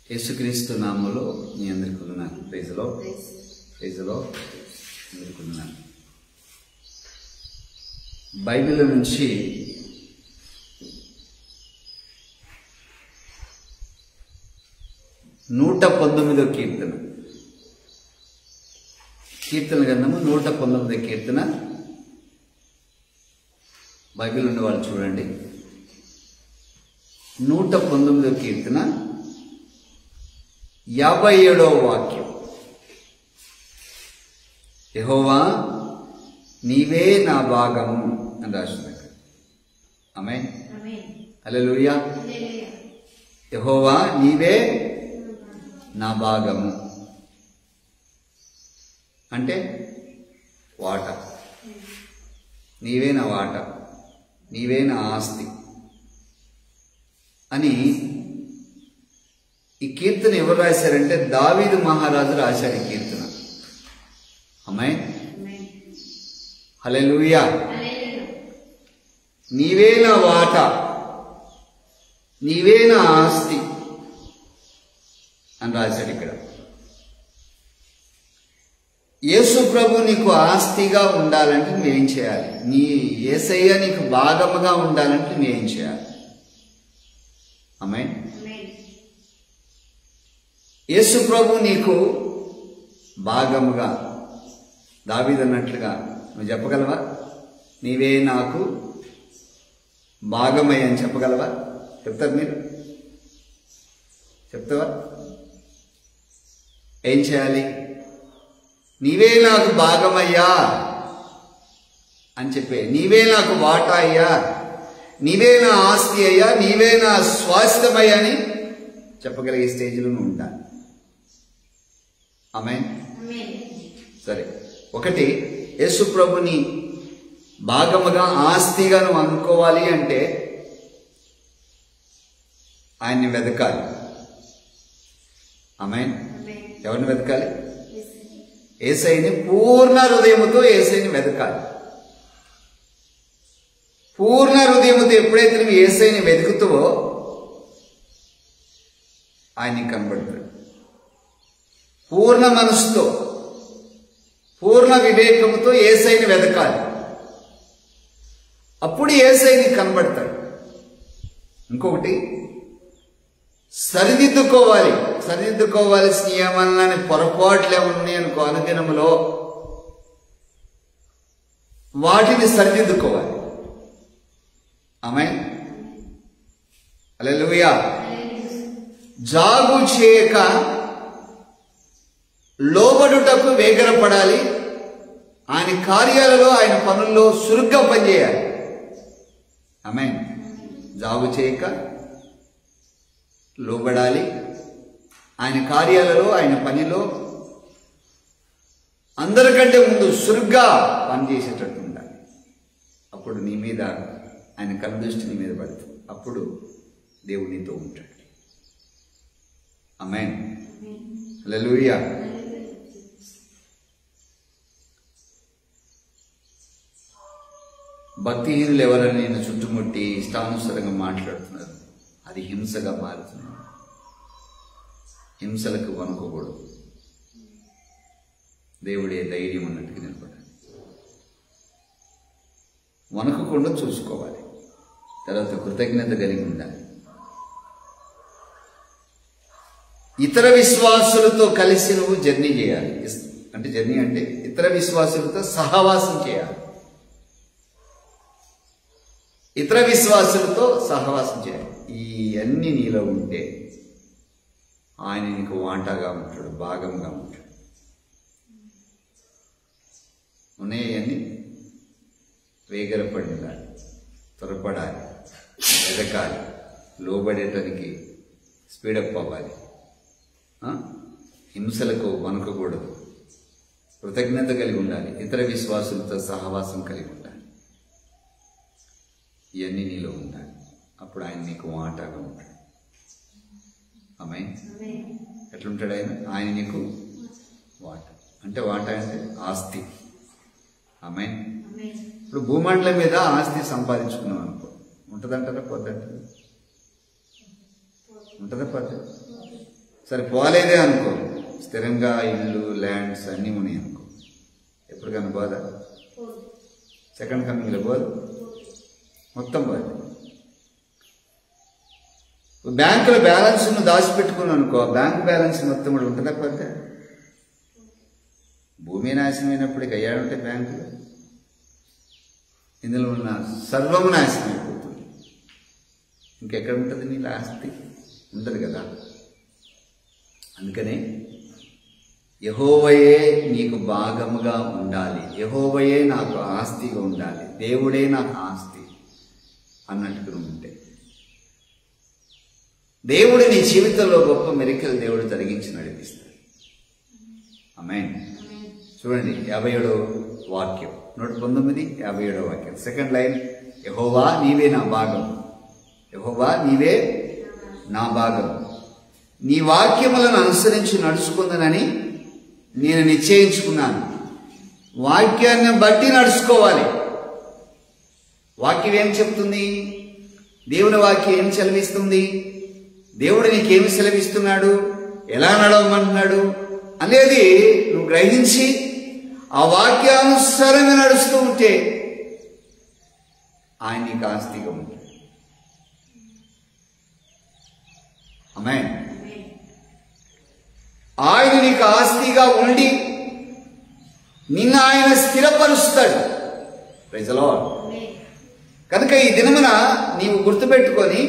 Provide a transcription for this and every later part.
యేసుక్రీస్తు నామంలో మీ అందరికీ ఉన్నాను ప్రైజ్లో ప్రైజ్లో అందరికీ ఉన్నాను బైబిల్ నుంచి నూట పంతొమ్మిదో కీర్తన కీర్తన గ్రంథము నూట పంతొమ్మిదో కీర్తన బైబిల్ ఉన్న వాళ్ళు చూడండి నూట పంతొమ్మిదో కీర్తన యాభై ఏడవ వాక్యం యహోవా నీవే నా భాగము అని రాసింది అక్కడ ఆమె హల్లెలూయా యహోవా నీవే నా భాగము అంటే వాట నీవే నా వాట నీవే నా ఆస్తి అని ఈ కీర్తన ఎవరు రాశారంటే దావీదు మహారాజు రాశారు ఈ కీర్తన అమ్మాయి హల్లెలూయా నీవే నా వాట నీవే నా ఆస్తి అని రాశాడు ఇక్కడ యేసు ప్రభు నీకు ఆస్తిగా ఉండాలంటే నువ్వేం చేయాలి నీ ఏసయ్య నీకు భాగముగా ఉండాలంటే నువ్వేం చేయాలి అమ్మాయి యేసు ప్రభు నీకు భాగముగా దావిదన్నట్లుగా నువ్వు చెప్పగలవా నీవే నాకు భాగమయ్య అని చెప్పగలవా చెప్తారు మీరు చెప్తావా ఏం చేయాలి నీవే నాకు భాగమయ్యా అని చెప్పే నీవే నాకు వాటా అయ్యా నీవే నా ఆస్తి అయ్యా నీవే నా స్వాస్థ్యమయ్యా అని చెప్పగలిగే స్టేజ్లో నువ్వు ఉండాలి ఆమె సరే ఒకటి యేసు ప్రభుని భాగముగా ఆస్తిగా నువ్వు అనుకోవాలి అంటే ఆయన్ని వెతకాలి ఆమె ఎవరిని వెతకాలి ఏసైని పూర్ణ హృదయముతో ఏసైని వెతకాలి పూర్ణ హృదయముతో ఎప్పుడైతే నువ్వు ఏసైని వెతుకుతావో ఆయన కనబడతాడు పూర్ణ మనసుతో పూర్ణ వివేకముతో ఏసైని వెతకాలి అప్పుడు ఏసైని కనబడతాడు ఇంకొకటి సరిదిద్దుకోవాలి సరిదిద్దుకోవాల్సిన ఏమన్నా పొరపాట్లే ఉన్నాయి అనుకో అనుదినములో వాటిని సరిదిద్దుకోవాలి ఆమె అలెలుయా జాగు చేయక లోబడుటకు వేగరపడాలి ఆయన కార్యాలలో ఆయన పనుల్లో సురుగ్గా పనిచేయాలి ఆమె జాగు చేయక లోబడాలి ఆయన కార్యాలలో ఆయన పనిలో అందరికంటే ముందు సురుగ్గా పనిచేసేటట్టు ఉండాలి అప్పుడు నీ మీద ఆయన కనుదృష్టి నీ మీద పడుతుంది అప్పుడు దేవుడు నీతో ఉంటాడు అమెన్ హల్లెలూయా భక్తిహీనులు ఎవరైనా నేను చుట్టుముట్టి ఇష్టానుసారంగా మాట్లాడుతున్నారు అది హింసగా మారుతుంది హింసలకు వణుకోకూడదు దేవుడే ధైర్యం ఉన్నట్టుగా నిలబడాలి వణుకకుండా చూసుకోవాలి తర్వాత కృతజ్ఞత కలిగి ఉండాలి ఇతర విశ్వాసులతో కలిసి నువ్వు జర్నీ చేయాలి అంటే జర్నీ అంటే ఇతర విశ్వాసులతో సహవాసం చేయాలి ఇతర విశ్వాసులతో సహవాసం చేయాలి ఈ అన్ని నీలో ఉంటే ఆయన నీకు వాటాగా ఉంటాడు భాగంగా ఉంటాడు ఉన్నాయని వేగరపడి ఉండాలి త్వరపడాలి ఎదగాలి లోబడేటానికి స్పీడప్ అవ్వాలి హింసలకు వణకకూడదు కృతజ్ఞత కలిగి ఉండాలి ఇతర విశ్వాసులతో సహవాసం కలిగి ఉండాలి ఇవన్నీ నీలో ఉండాలి అప్పుడు ఆయన నీకు వాటాగా ఉంటాడు అమ్మాయి ఎట్లుంటాడు ఆయన ఆయన నీకు వాట అంటే వాట అంటే ఆస్తి అమ్మాయి ఇప్పుడు భూమండలం మీద ఆస్తి సంపాదించుకున్నాం అనుకో ఉంటుందంటారా పోద్దంటారా ఉంటుందా పోతే సరే పోలేదే అనుకో స్థిరంగా ఇల్లు ల్యాండ్స్ అన్నీ ఉన్నాయి అనుకో ఎప్పటికైనా పోదా సెకండ్ కమింగ్లో పోదు మొత్తం పోదు బ్యాంకులో బ్యాలెన్స్ దాచిపెట్టుకుని అనుకో బ్యాంక్ బ్యాలెన్స్ మొత్తం కూడా ఉంటుందా పోతే భూమి నాశనమైనప్పటికీ అయ్యాడుంటే బ్యాంకులో ఇందులో ఉన్న సర్వము నాశనం అయిపోతుంది ఇంకెక్కడ ఉంటుంది నీ ఆస్తి ఉండదు కదా అందుకనే యహోవయే నీకు భాగముగా ఉండాలి యహోవయే నాకు ఆస్తిగా ఉండాలి దేవుడే నాకు ఆస్తి అన్నట్టుగా ఉంటే దేవుడు నీ జీవితంలో గొప్ప మెరికలు దేవుడు జరిగించి నడిపిస్తాడు అమ్మాయి చూడండి యాభై ఏడో వాక్యం నూట పంతొమ్మిది యాభై ఏడో వాక్యం సెకండ్ లైన్ యహోవా నీవే నా భాగం యహోవా నీవే నా భాగం నీ వాక్యములను అనుసరించి నడుచుకుందనని నేను నిశ్చయించుకున్నాను వాక్యాన్ని బట్టి నడుచుకోవాలి వాక్యం ఏం చెప్తుంది దేవుని వాక్యం ఏం సెలవిస్తుంది దేవుడు నీకేమి సెలవిస్తున్నాడు ఎలా నడవమంటున్నాడు అనేది నువ్వు గ్రహించి ఆ వాక్యానుసారంగా నడుస్తూ ఉంటే ఆయన నీకు ఆస్తిగా ఉంటాడు అమ్మాయి ఆయన నీకు ఆస్తిగా ఉండి నిన్న ఆయన స్థిరపరుస్తాడు ప్రజలో కనుక ఈ దినమున నీవు గుర్తుపెట్టుకొని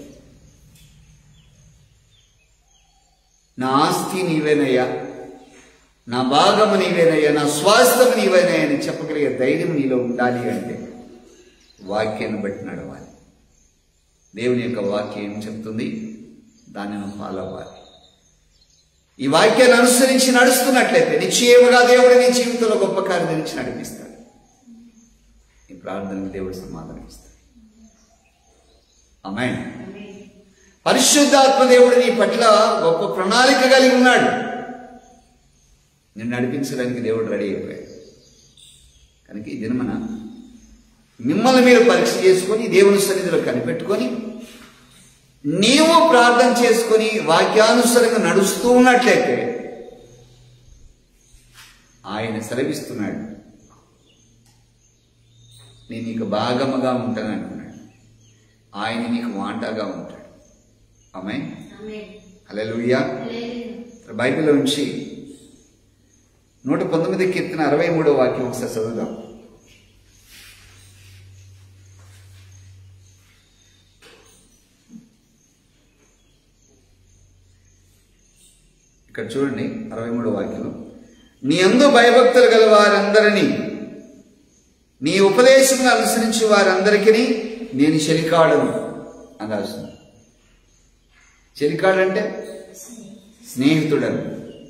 నా ఆస్తి నీవేనయ్యా నా భాగము నీవేనయ్యా నా స్వాస్థ్యము నీవేనయ్యా అని చెప్పగలిగే ధైర్యం నీలో ఉండాలి అంటే వాక్యాన్ని బట్టి నడవాలి దేవుని యొక్క వాక్యం ఏం చెప్తుంది దాన్ని నువ్వు ఫాలో అవ్వాలి ఈ వాక్యాన్ని అనుసరించి నడుస్తున్నట్లయితే నిశ్చయముగా దేవుడు నీ జీవితంలో గొప్ప కార్యం నుంచి నడిపిస్తాడు ఈ ప్రార్థనకు దేవుడు సమాధానం ఇస్తాడు అమ్మాయి పరిశుద్ధాత్మ దేవుడు నీ పట్ల గొప్ప ప్రణాళిక కలిగి ఉన్నాడు నిన్ను నడిపించడానికి దేవుడు రెడీ అయిపోయాడు కనుక ఈ దినమన మిమ్మల్ని మీరు పరీక్ష చేసుకొని దేవుని సన్నిధిలో కనిపెట్టుకొని నీవు ప్రార్థన చేసుకొని వాక్యానుసరంగా నడుస్తూ ఉన్నట్లయితే ఆయన సెలవిస్తున్నాడు నేను నీకు భాగముగా ఉంటాను అంటున్నాడు ఆయన నీకు వాంటాగా ఉంటాడు ఆమె హల్లెలూయా బైబిల్లో నుంచి నూట పంతొమ్మిది కీర్తన అరవై మూడో వాక్యం ఒకసారి చదువుదాం ఇక్కడ చూడండి అరవై మూడో వాక్యం నీ అందు భయభక్తులు గల వారందరినీ నీ ఉపదేశం అనుసరించి వారందరికీ నేను చెలికాడను అని రాస్తుంది చెలికాడంటే స్నేహితుడను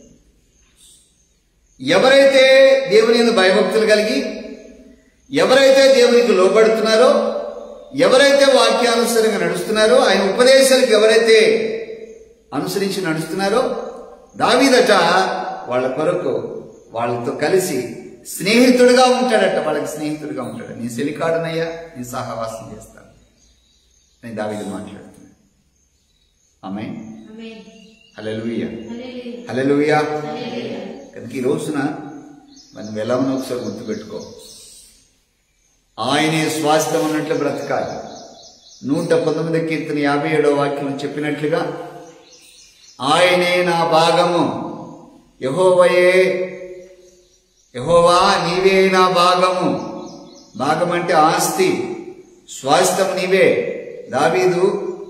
ఎవరైతే దేవుని యందు భయభక్తులు కలిగి ఎవరైతే దేవునికి లోబడుతున్నారో ఎవరైతే వాక్యానుసరంగా నడుస్తున్నారో ఆయన ఉపదేశాలకు ఎవరైతే అనుసరించి నడుస్తున్నారో దావీదట వాళ్ళ కొరకు వాళ్ళతో కలిసి స్నేహితుడిగా ఉంటాడట వాళ్ళకి స్నేహితుడిగా ఉంటాడు నీ సెలికాడనయ్యా నీ సహవాసం చేస్తాను నేను దావీదు మాట్లాడుతున్నాను ఆమె హలెలుయ్య హలెలుయ్య కనుక ఈ రోజున మనం ఎలా ఉన్నా ఒకసారి గుర్తుపెట్టుకో ఆయనే స్వాస్థ్యం అన్నట్లు బ్రతకాలి నూట పంతొమ్మిది కీర్తన యాభై ఏడో వాక్యం చెప్పినట్లుగా ఆయనే నా భాగము యహోవయే యహోవా నీవే నా భాగము భాగం అంటే ఆస్తి స్వాస్థ్యం నీవే దావీదు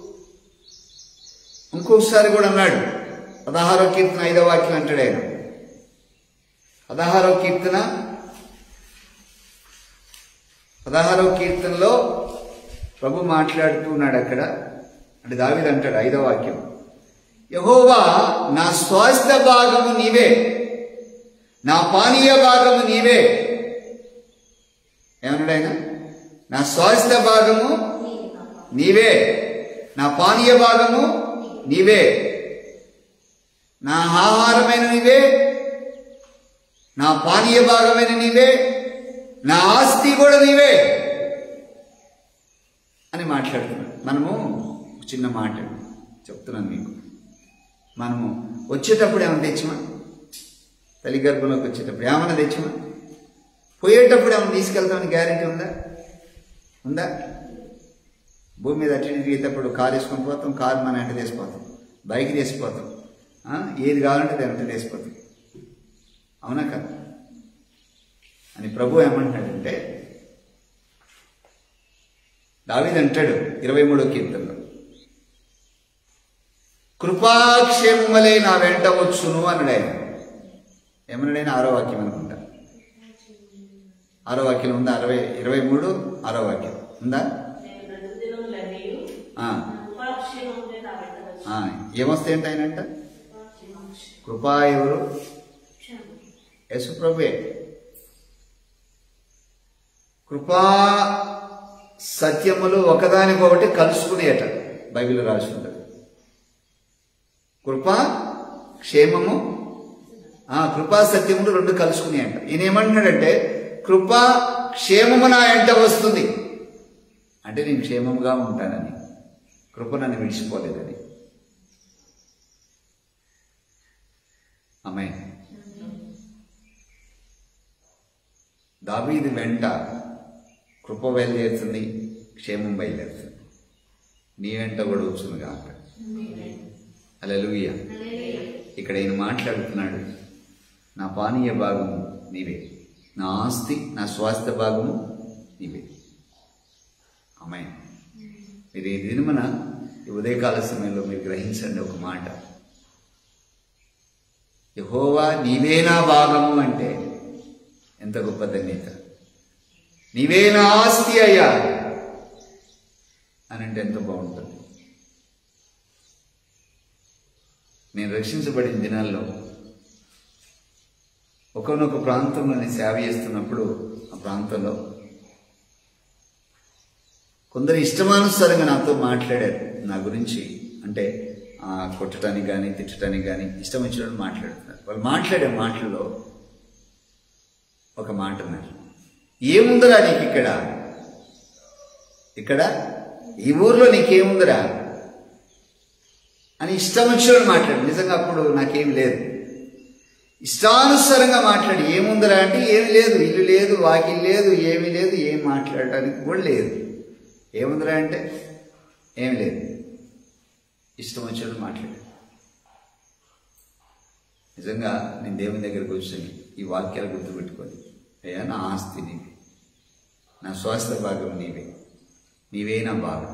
ఇంకొకసారి కూడా అన్నాడు పదహారో కీర్తన ఐదో వాక్యం అంటాడు ఆయన పదహారో కీర్తన పదహారో కీర్తనలో ప్రభు మాట్లాడుతున్నాడు అక్కడ అంటే దావీదు అంటాడు ఐదో వాక్యం యహోవా నా స్వాస్థ్య భాగము నీవే నా పానీయ భాగము నీవే ఏమన్నాడు ఆయన నా స్వాస్థ్య భాగము నీవే నా పానీయ భాగము నీవే నా ఆహారమైన నీవే నా పానీయ భాగమైన నీవే నా ఆస్తి కూడా నీవే అని మాట్లాడుతున్నాడు మనము చిన్న మాట చెప్తున్నాను మీకు మనము వచ్చేటప్పుడు ఏమైనా తెచ్చామా తల్లి గర్భంలోకి వచ్చేటప్పుడు ఏమైనా తెచ్చామా పోయేటప్పుడు ఏమైనా తీసుకెళ్తామని గ్యారెంటీ ఉందా ఉందా భూమి మీద అటు ఇటు తిరిగేటప్పుడు కారు వేసుకొని పోతాం కారు మన వెంట తీసిపోతాం బైక్ తీసిపోతాం ఆ? ఏది కావాలంటే దాని వెంట తీసిపోతాం అవునా కదా అని ప్రభు ఏమంటాడంటే దావీదు అంటాడు ఇరవై మూడో కీర్తనలో కృపాక్షేమలే నా వెంట వచ్చును అన్నాడు ఆయన ఏమన్నాడు ఆయన ఆరో వాక్యం అనుకుంటా ఆరో వాక్యం ఉందా అరవై ఇరవై మూడు ఆరో వాక్యం ఉందా ఆ, ఆ, ఏమొస్తాయి అంటే ఆయన అంట కృపా ఎవరు యేసు ప్రభువే కృపా సత్యములు ఒకదానికొకటి కలుసుకునేట బైబిల్ రాసి ఉంటుంది కృప క్షేమము ఆ కృపా సత్యములు రెండు కలుసుకునే అంట ఈయన ఏమంటున్నాడంటే కృప క్షేమము నా ఎంట వస్తుంది అంటే నేను క్షేమముగా ఉంటానని కృప నన్ను విడిచిపోలేదని అమ్మాయి దావీది వెంట కృప బయలుదేరుతుంది క్షేమం బయలుదేరుతుంది నీ వెంట కూడా వచ్చును కాక అలలుయ ఇక్కడ ఈయన మాట్లాడుతున్నాడు నా పానీయ భాగము నీవే నా ఆస్తి నా స్వాస్థ్య భాగము నీవే అమ్మాయి మీరు ఈ దినమున ఈ ఉదయకాల సమయంలో మీరు గ్రహించండి ఒక మాట యహోవా నీవే నా భాగము అంటే ఎంత గొప్ప ధన్యత నీవే నా ఆస్తి అయ్యా అని అంటే ఎంత బాగుంటుంది నేను రక్షించబడిన దినాల్లో ఒకనొక ప్రాంతంలో నేను సేవ చేస్తున్నప్పుడు ఆ ప్రాంతంలో కొందరు ఇష్టమానుసారంగా నాతో మాట్లాడారు నా గురించి అంటే ఆ, కొట్టడానికి కానీ తిట్టడానికి కానీ ఇష్టం వచ్చినట్టు మాట్లాడుతున్నారు వాళ్ళు మాట్లాడే మాటల్లో ఒక మాట అన్నారు ఏముందిరా నీకు ఇక్కడ ఇక్కడ ఈ ఊర్లో నీకేముందిరా అని ఇష్టం వచ్చినట్టు మాట్లాడు నిజంగా అప్పుడు నాకేం లేదు ఇష్టానుసారంగా మాట్లాడి ఏముందిరా అంటే ఏమి లేదు ఇల్లు లేదు వాకిల్ లేదు ఏమీ లేదు ఏం మాట్లాడడానికి కూడా లేదు ఏముందిరా అంటే ఏం లేదు ఇష్టం వచ్చినట్టు మాట్లాడు నిజంగా నేను దేవుని దగ్గరికి కూర్చొని ఈ వాక్యాలు గుర్తుపెట్టుకొని అయ్యా నా ఆస్తి నీవే నా స్వాస్థ్య భాగం నీవే నీవే నా భాగం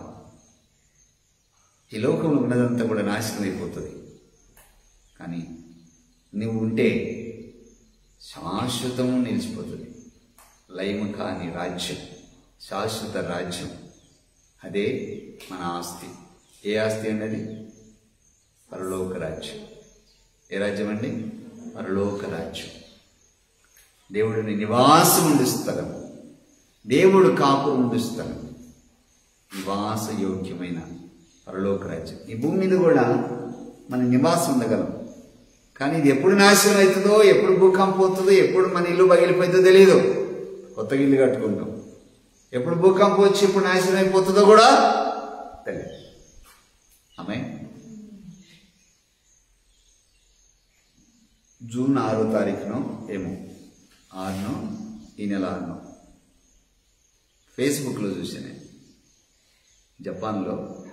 ఈ లోకంలో ఉన్నదంతా కూడా నాశనం అయిపోతుంది కానీ నువ్వు ఉంటే శాశ్వతము నిలిచిపోతుంది లయము కాని రాజ్యం శాశ్వత రాజ్యం అదే మన ఆస్తి ఏ ఆస్తి అన్నది పరలోక రాజ్యం ఏ రాజ్యం అండి పరలోక రాజ్యం దేవుడిని నివాసం ఉండు స్థలం దేవుడు కాపు ఉండు స్థలం నివాస యోగ్యమైన పరలోక రాజ్యం ఈ భూమి మీద కూడా మన నివాసం ఉండగలం కానీ ఇది ఎప్పుడు నాశనం అవుతుందో ఎప్పుడు భూకంపం అవుతుందో ఎప్పుడు మన ఇల్లు పగిలిపోతుందో తెలియదు కొత్త ఇల్లు కట్టుకుంటాం ఎప్పుడు భూకంపం వచ్చి ఎప్పుడు నాశనం అయిపోతుందో కూడా తెలియదు ఆమె జూన్ ఆరో తారీఖునో ఏమో ఆరునో ఈ నెల ఆరునో ఫేస్బుక్లో చూసాను జపాన్లో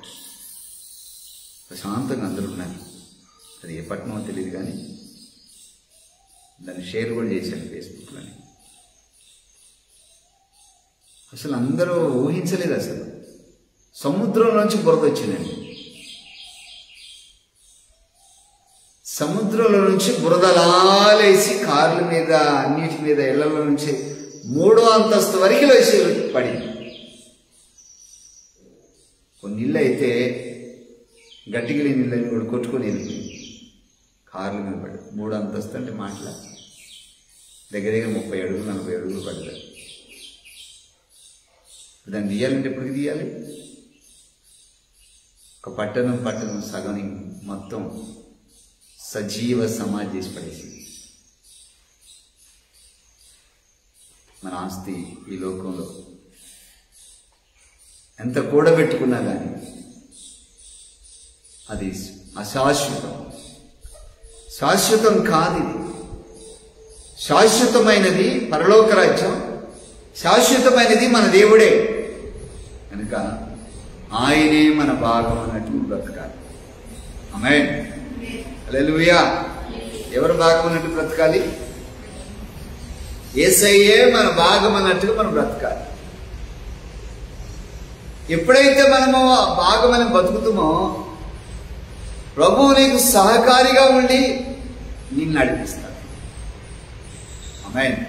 ప్రశాంతంగా అందరూ ఉన్నారు అది ఏ పట్టణమో తెలియదు కానీ దాన్ని షేర్ కూడా చేశాను ఫేస్బుక్లోని అసలు అందరూ ఊహించలేదు అసలు సముద్రంలోంచి బురద వచ్చిందండి సముద్రంలో నుంచి బురదలాలేసి కార్ల మీద అన్నిటి మీద ఇళ్లలో నుంచి మూడో అంతస్తు వరకు వేసి పడింది కొన్ని ఇళ్ళు అయితే గట్టిగా లేని ఇళ్ళని కూడా కొట్టుకొని వెళ్ళిపోయింది కార్ల మీద పడి మూడు అంతస్తు అంటే మాటల దగ్గర దగ్గర ముప్పై అడుగులు నలభై అడుగులు పడ్డాయి దాన్ని తీయాలంటే ఎప్పటికి తీయాలి ఒక పట్టణం పట్టణం సగం మొత్తం సజీవ సమాధి చేసి పడేసింది మన ఆస్తి ఈ లోకంలో ఎంత కూడబెట్టుకున్నా కానీ అది అశాశ్వతం శాశ్వతం కాదు ఇది శాశ్వతమైనది పరలోక రాజ్యం శాశ్వతమైనది మన దేవుడే కనుక ఆయనే మన భాగం అన్నట్టు బ్రతకాలి ఆమె హల్లెలూయా ఎవరు భాగం అన్నట్టు బ్రతకాలి ఏసయ్యే మన భాగం అన్నట్టుగా మనం బ్రతకాలి ఎప్పుడైతే మనము ఆ భాగమని బతుకుతామో ప్రభువు నీకు సహకారిగా ఉండి నిన్ను నడిపిస్తాడు ఆమేన్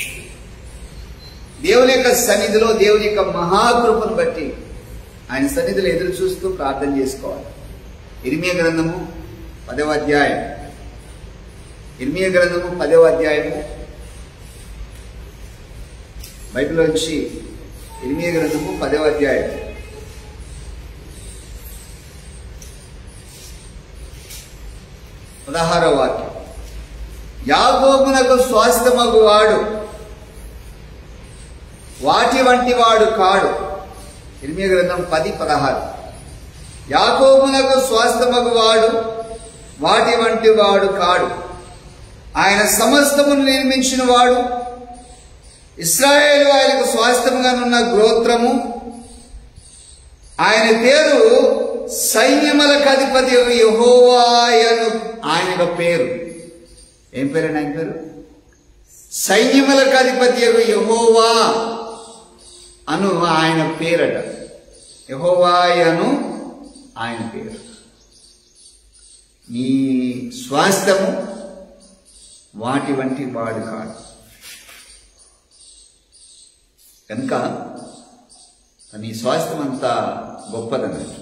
దేవుని యొక్క సన్నిధిలో దేవుని యొక్క మహాకృపను బట్టి ఆయన సన్నిధిలో ఎదురు చూస్తూ ప్రార్థన చేసుకోవాలి ఇర్మియ గ్రంథము పదవ అధ్యాయం ఇర్మియ గ్రంథము పదవ అధ్యాయము బైబిల్ వచ్చి ఇర్మియ గ్రంథము పదవ అధ్యాయం పదహారవ వాక్యం యాగోమునకు స్వాస్థ్యమగు వాడు వాటి వంటి వాడు కాడు ఇర్మియ గ్రంథం పది పదహారు యాకోబునకు స్వాస్థ్యమగు వాడు వాటి వంటి వాడు కాడు ఆయన సమస్తమును నిర్మించిన వాడు ఇస్రాయేలు ఆయనకు స్వాస్థ్యముగానున్న గోత్రము ఆయన పేరు సైన్యములకు అధిపతి యహోవాయను ఆయన యొక్క పేరు ఏం పేరండి ఆయన పేరు సైన్యములకు అధిపతి యహోవా అను ఆయన పేరట యహోవాయను ఆయన పేరు నీ స్వాస్థ్యము వాటి వంటి వాడు కాడు కనుక నీ స్వాస్థ్యం అంతా గొప్పదన్నట్టు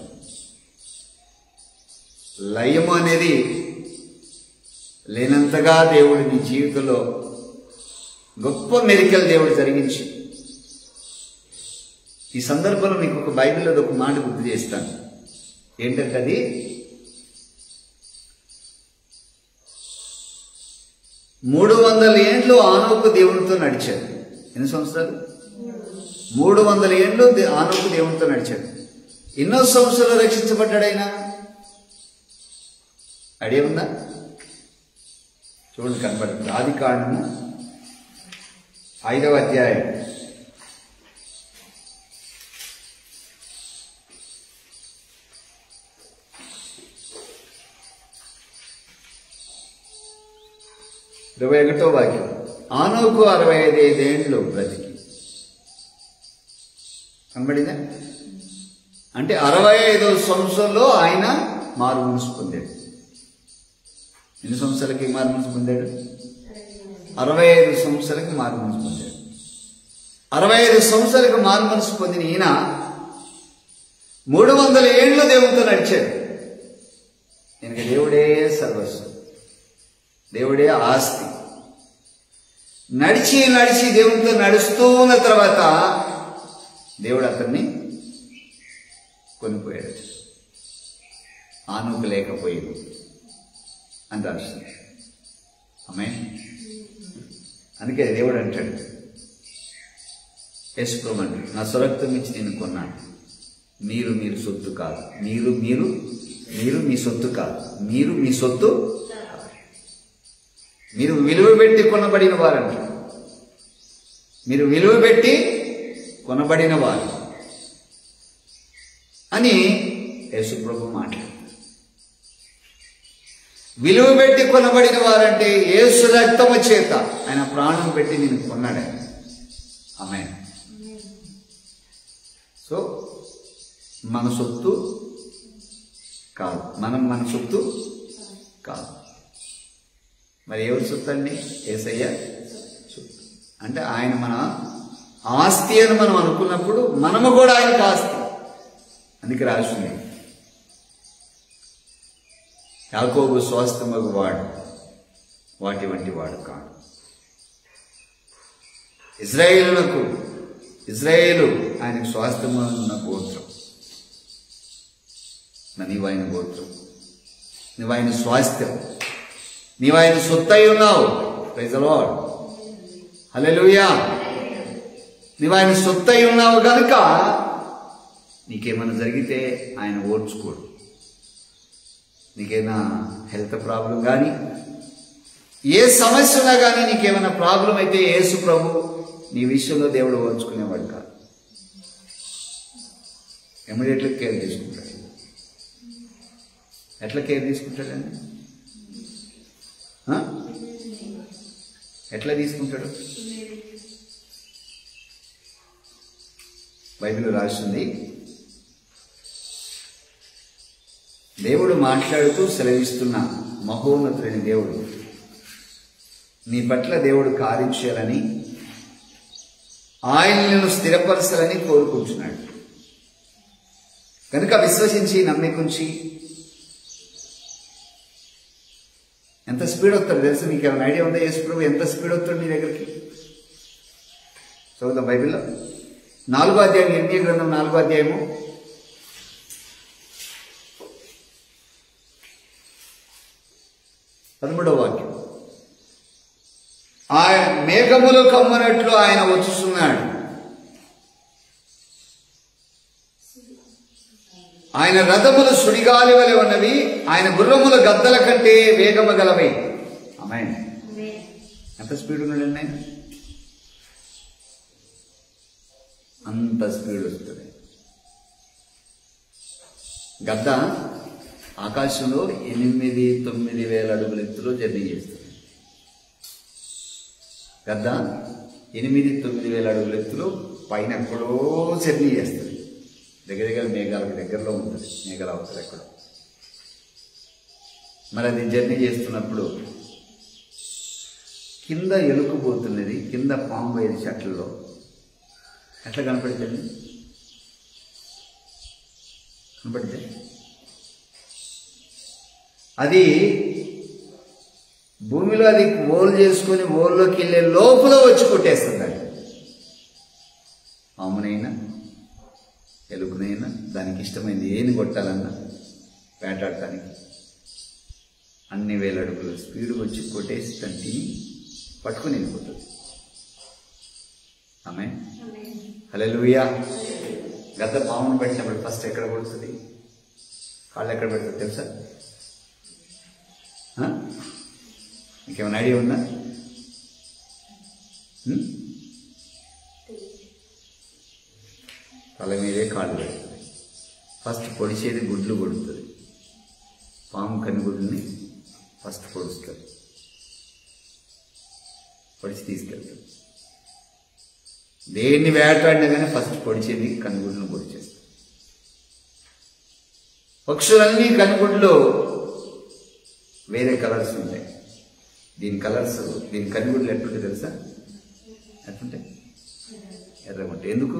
లయము అనేది లేనంతగా దేవుడు నీ జీవితంలో గొప్ప మెరికల్ దేవుడు జరిగించి ఈ సందర్భంలో మీకు ఒక బైబిల్లో ఒక మాట గుర్తు చేస్తాను ఏంటంటే అది మూడు వందల ఏండ్లు ఆనోకు దేవునితో నడిచాడు ఎన్ని సంవత్సరాలు మూడు వందల ఏండ్లు దే- ఆనోకు దేవునితో నడిచాడు ఎన్నో సంవత్సరాలు రక్షించబడ్డాడైనా అడే ఉందా చూడండి కనపడుతుంది ఆది కాండము ఐదవ అధ్యాయం ఇరవై ఒకటో వాక్యం ఆనోకు అరవై ఐదేండ్లు బ్రతికి కనబడిందా అంటే అరవై ఐదో సంవత్సరంలో ఆయన మారు మనసు పొందాడు ఎన్ని సంవత్సరాలకి మారు మనసు పొందాడు అరవై ఐదు సంవత్సరాలకి మారు మనసు పొందాడు అరవై ఐదు సంవత్సరాలకు మారు మనసు పొందిన ఈయన మూడు వందల ఏళ్ళు దేవునితో నడిచాడు ఈయనకి దేవుడే సర్వస్వం దేవుడే ఆస్తి నడిచి నడిచి దేవునితో నడుస్తూ ఉన్న తర్వాత దేవుడు అతన్ని కొనిపోయాడు ఆనూకు లేకపోయింది అని రాస్తుంది ఆమె అందుకే దేవుడు అంటాడు యశ్ప్రభు అంటాడు నా స్వరక్తం ఇచ్చి నేను కొన్నాను మీరు మీరు సొత్తు కాదు మీరు మీరు మీరు మీ సొత్తు కాదు మీరు మీ సొత్తు కాదు. మీరు విలువ పెట్టి కొనబడిన వారంట మీరు విలువ పెట్టి కొనబడిన వారు అని యేసుప్రభు మాట్లాడారు విలువ పెట్టి కొనబడిన వారంటే యేసు రక్తము చేత ఆయన ప్రాణం పెట్టి నేను కొన్నాడు ఆమె సో మన సొత్తు కాదు మనం మన సొత్తు కాదు మరి ఎవరి సొత్తు అండి ఏసయ్య సొత్తు అంటే ఆయన మన ఆస్తి అని మనం అనుకున్నప్పుడు మనము కూడా ఆయనకు ఆస్తి అందుకే రాసింది యాకోబు స్వాస్థ్యమగు వాడు వాటి వంటి వాడు కాడు ఇజ్రాయేలులకు ఇజ్రాయేలు ఆయనకు స్వాస్థ్యము ఉన్న గోత్రం నా నీవు ఆయన గోత్రం నువ్వు ఆయన స్వాస్థ్యం నీవు ఆయన సొత్తై ఉన్నావు ప్రైజలాడ్ హల్లెలూయా నువ్వు ఆయన సొత్తై ఉన్నావు కనుక నీకేమైనా జరిగితే ఆయన ఓర్చుకోడు నీకేమైనా హెల్త్ ప్రాబ్లం కానీ ఏ సమస్య ఉన్నా కానీ నీకేమైనా ప్రాబ్లం అయితే యేసు ప్రభు నీ విషయంలో దేవుడు ఓర్చుకునేవాడు కాదు ఇమీడియట్గా కేర్ తీసుకుంటాడు ఎట్లా కేర్ తీసుకుంటాడండి ఆ? ఎట్లా తీసుకుంటాడు బైబిల్ రాసింది దేవుడు మాట్లాడుతూ సెలవిస్తున్న మహోన్నతుడైన దేవుడు నీ పట్ల దేవుడు కార్యం చేయాలని ఆయన నిన్ను స్థిరపరచాలని కోరుకుంటున్నాడు కనుక విశ్వసించి నమ్మికుంచి ఎంత స్పీడ్ వస్తాడు తెలుసు మీకు ఏమైనా ఐడియా ఉందా యేసు ప్రభు ఎంత స్పీడ్ వస్తాడు నీ దగ్గరికి చదువుతాం బైబిల్లో నాలుగో అధ్యాయం ఎన్నియ గ్రంథం నాలుగో అధ్యాయము పదమూడవ వాక్యం ఆయన మేఘములు కమ్మనట్లు ఆయన వచ్చుస్తున్నాడు ఆయన రథములు సుడిగాలి వలె ఉన్నవి ఆయన గుర్రముల గద్దల కంటే వేగము గలవి అమ్మాయి ఎంత స్పీడ్ ఉన్నాడండి ఆయన అంత స్పీడ్ వస్తుంది గద్ద ఆకాశంలో ఎనిమిది తొమ్మిది వేల అడుగుల ఎత్తులో జర్నీ చేస్తుంది గద్ద ఎనిమిది తొమ్మిది వేల అడుగుల ఎత్తులో పైన ఎక్కడో జర్నీ చేస్తుంది దగ్గర దగ్గర మేఘాలకు దగ్గరలో ఉంటుంది మేఘాల అవసరం ఎక్కడో మరి అది జర్నీ చేస్తున్నప్పుడు కింద ఎలుకుపోతున్నది కింద పాము వేది చెట్లలో ఎట్లా కనపడుతుంది కనపడితే అది భూమిలో అది ఓలు చేసుకొని ఓల్లోకి వెళ్ళే లోపల వచ్చి కొట్టేస్తుంది అది పామునైనా ఎలుగునైనా దానికి ఇష్టమైంది ఏది కొట్టాలన్నా వేటాడటానికి అన్ని వేల అడుగులు స్పీడ్ వచ్చి కొట్టేసి దాన్ని తిని పట్టుకొని వెళ్ళిపోతుంది ఆమె హల్లెలూయా గత పామును పెట్టినప్పుడు ఫస్ట్ ఎక్కడ పడుతుంది కాళ్ళు ఎక్కడ పెడుతుంది తెలుసా ఆ? మీకేమైనా ఐడియా ఉందా ఉం? తల మీదే కాళ్ళు పెడుతుంది ఫస్ట్ పొడిచేది గుడ్లు కొడుతుంది పాము కనుగుడ్లని ఫస్ట్ పొడుస్తుంది పొడిచి తీసుకెళ్తుంది దేన్ని వేటాడినా కానీ ఫస్ట్ పొడిచేది కనుగుడ్లను పొడిచేస్తుంది పక్షులన్నీ కనుగుడ్లు వేరే కలర్స్ ఉంటాయి దీని కలర్స్ దీని కనుగుడ్లు ఎట్లుంటాయి తెలుసా ఎట్లుంటాయి ఎర్రగా ఉంటాయి ఎందుకు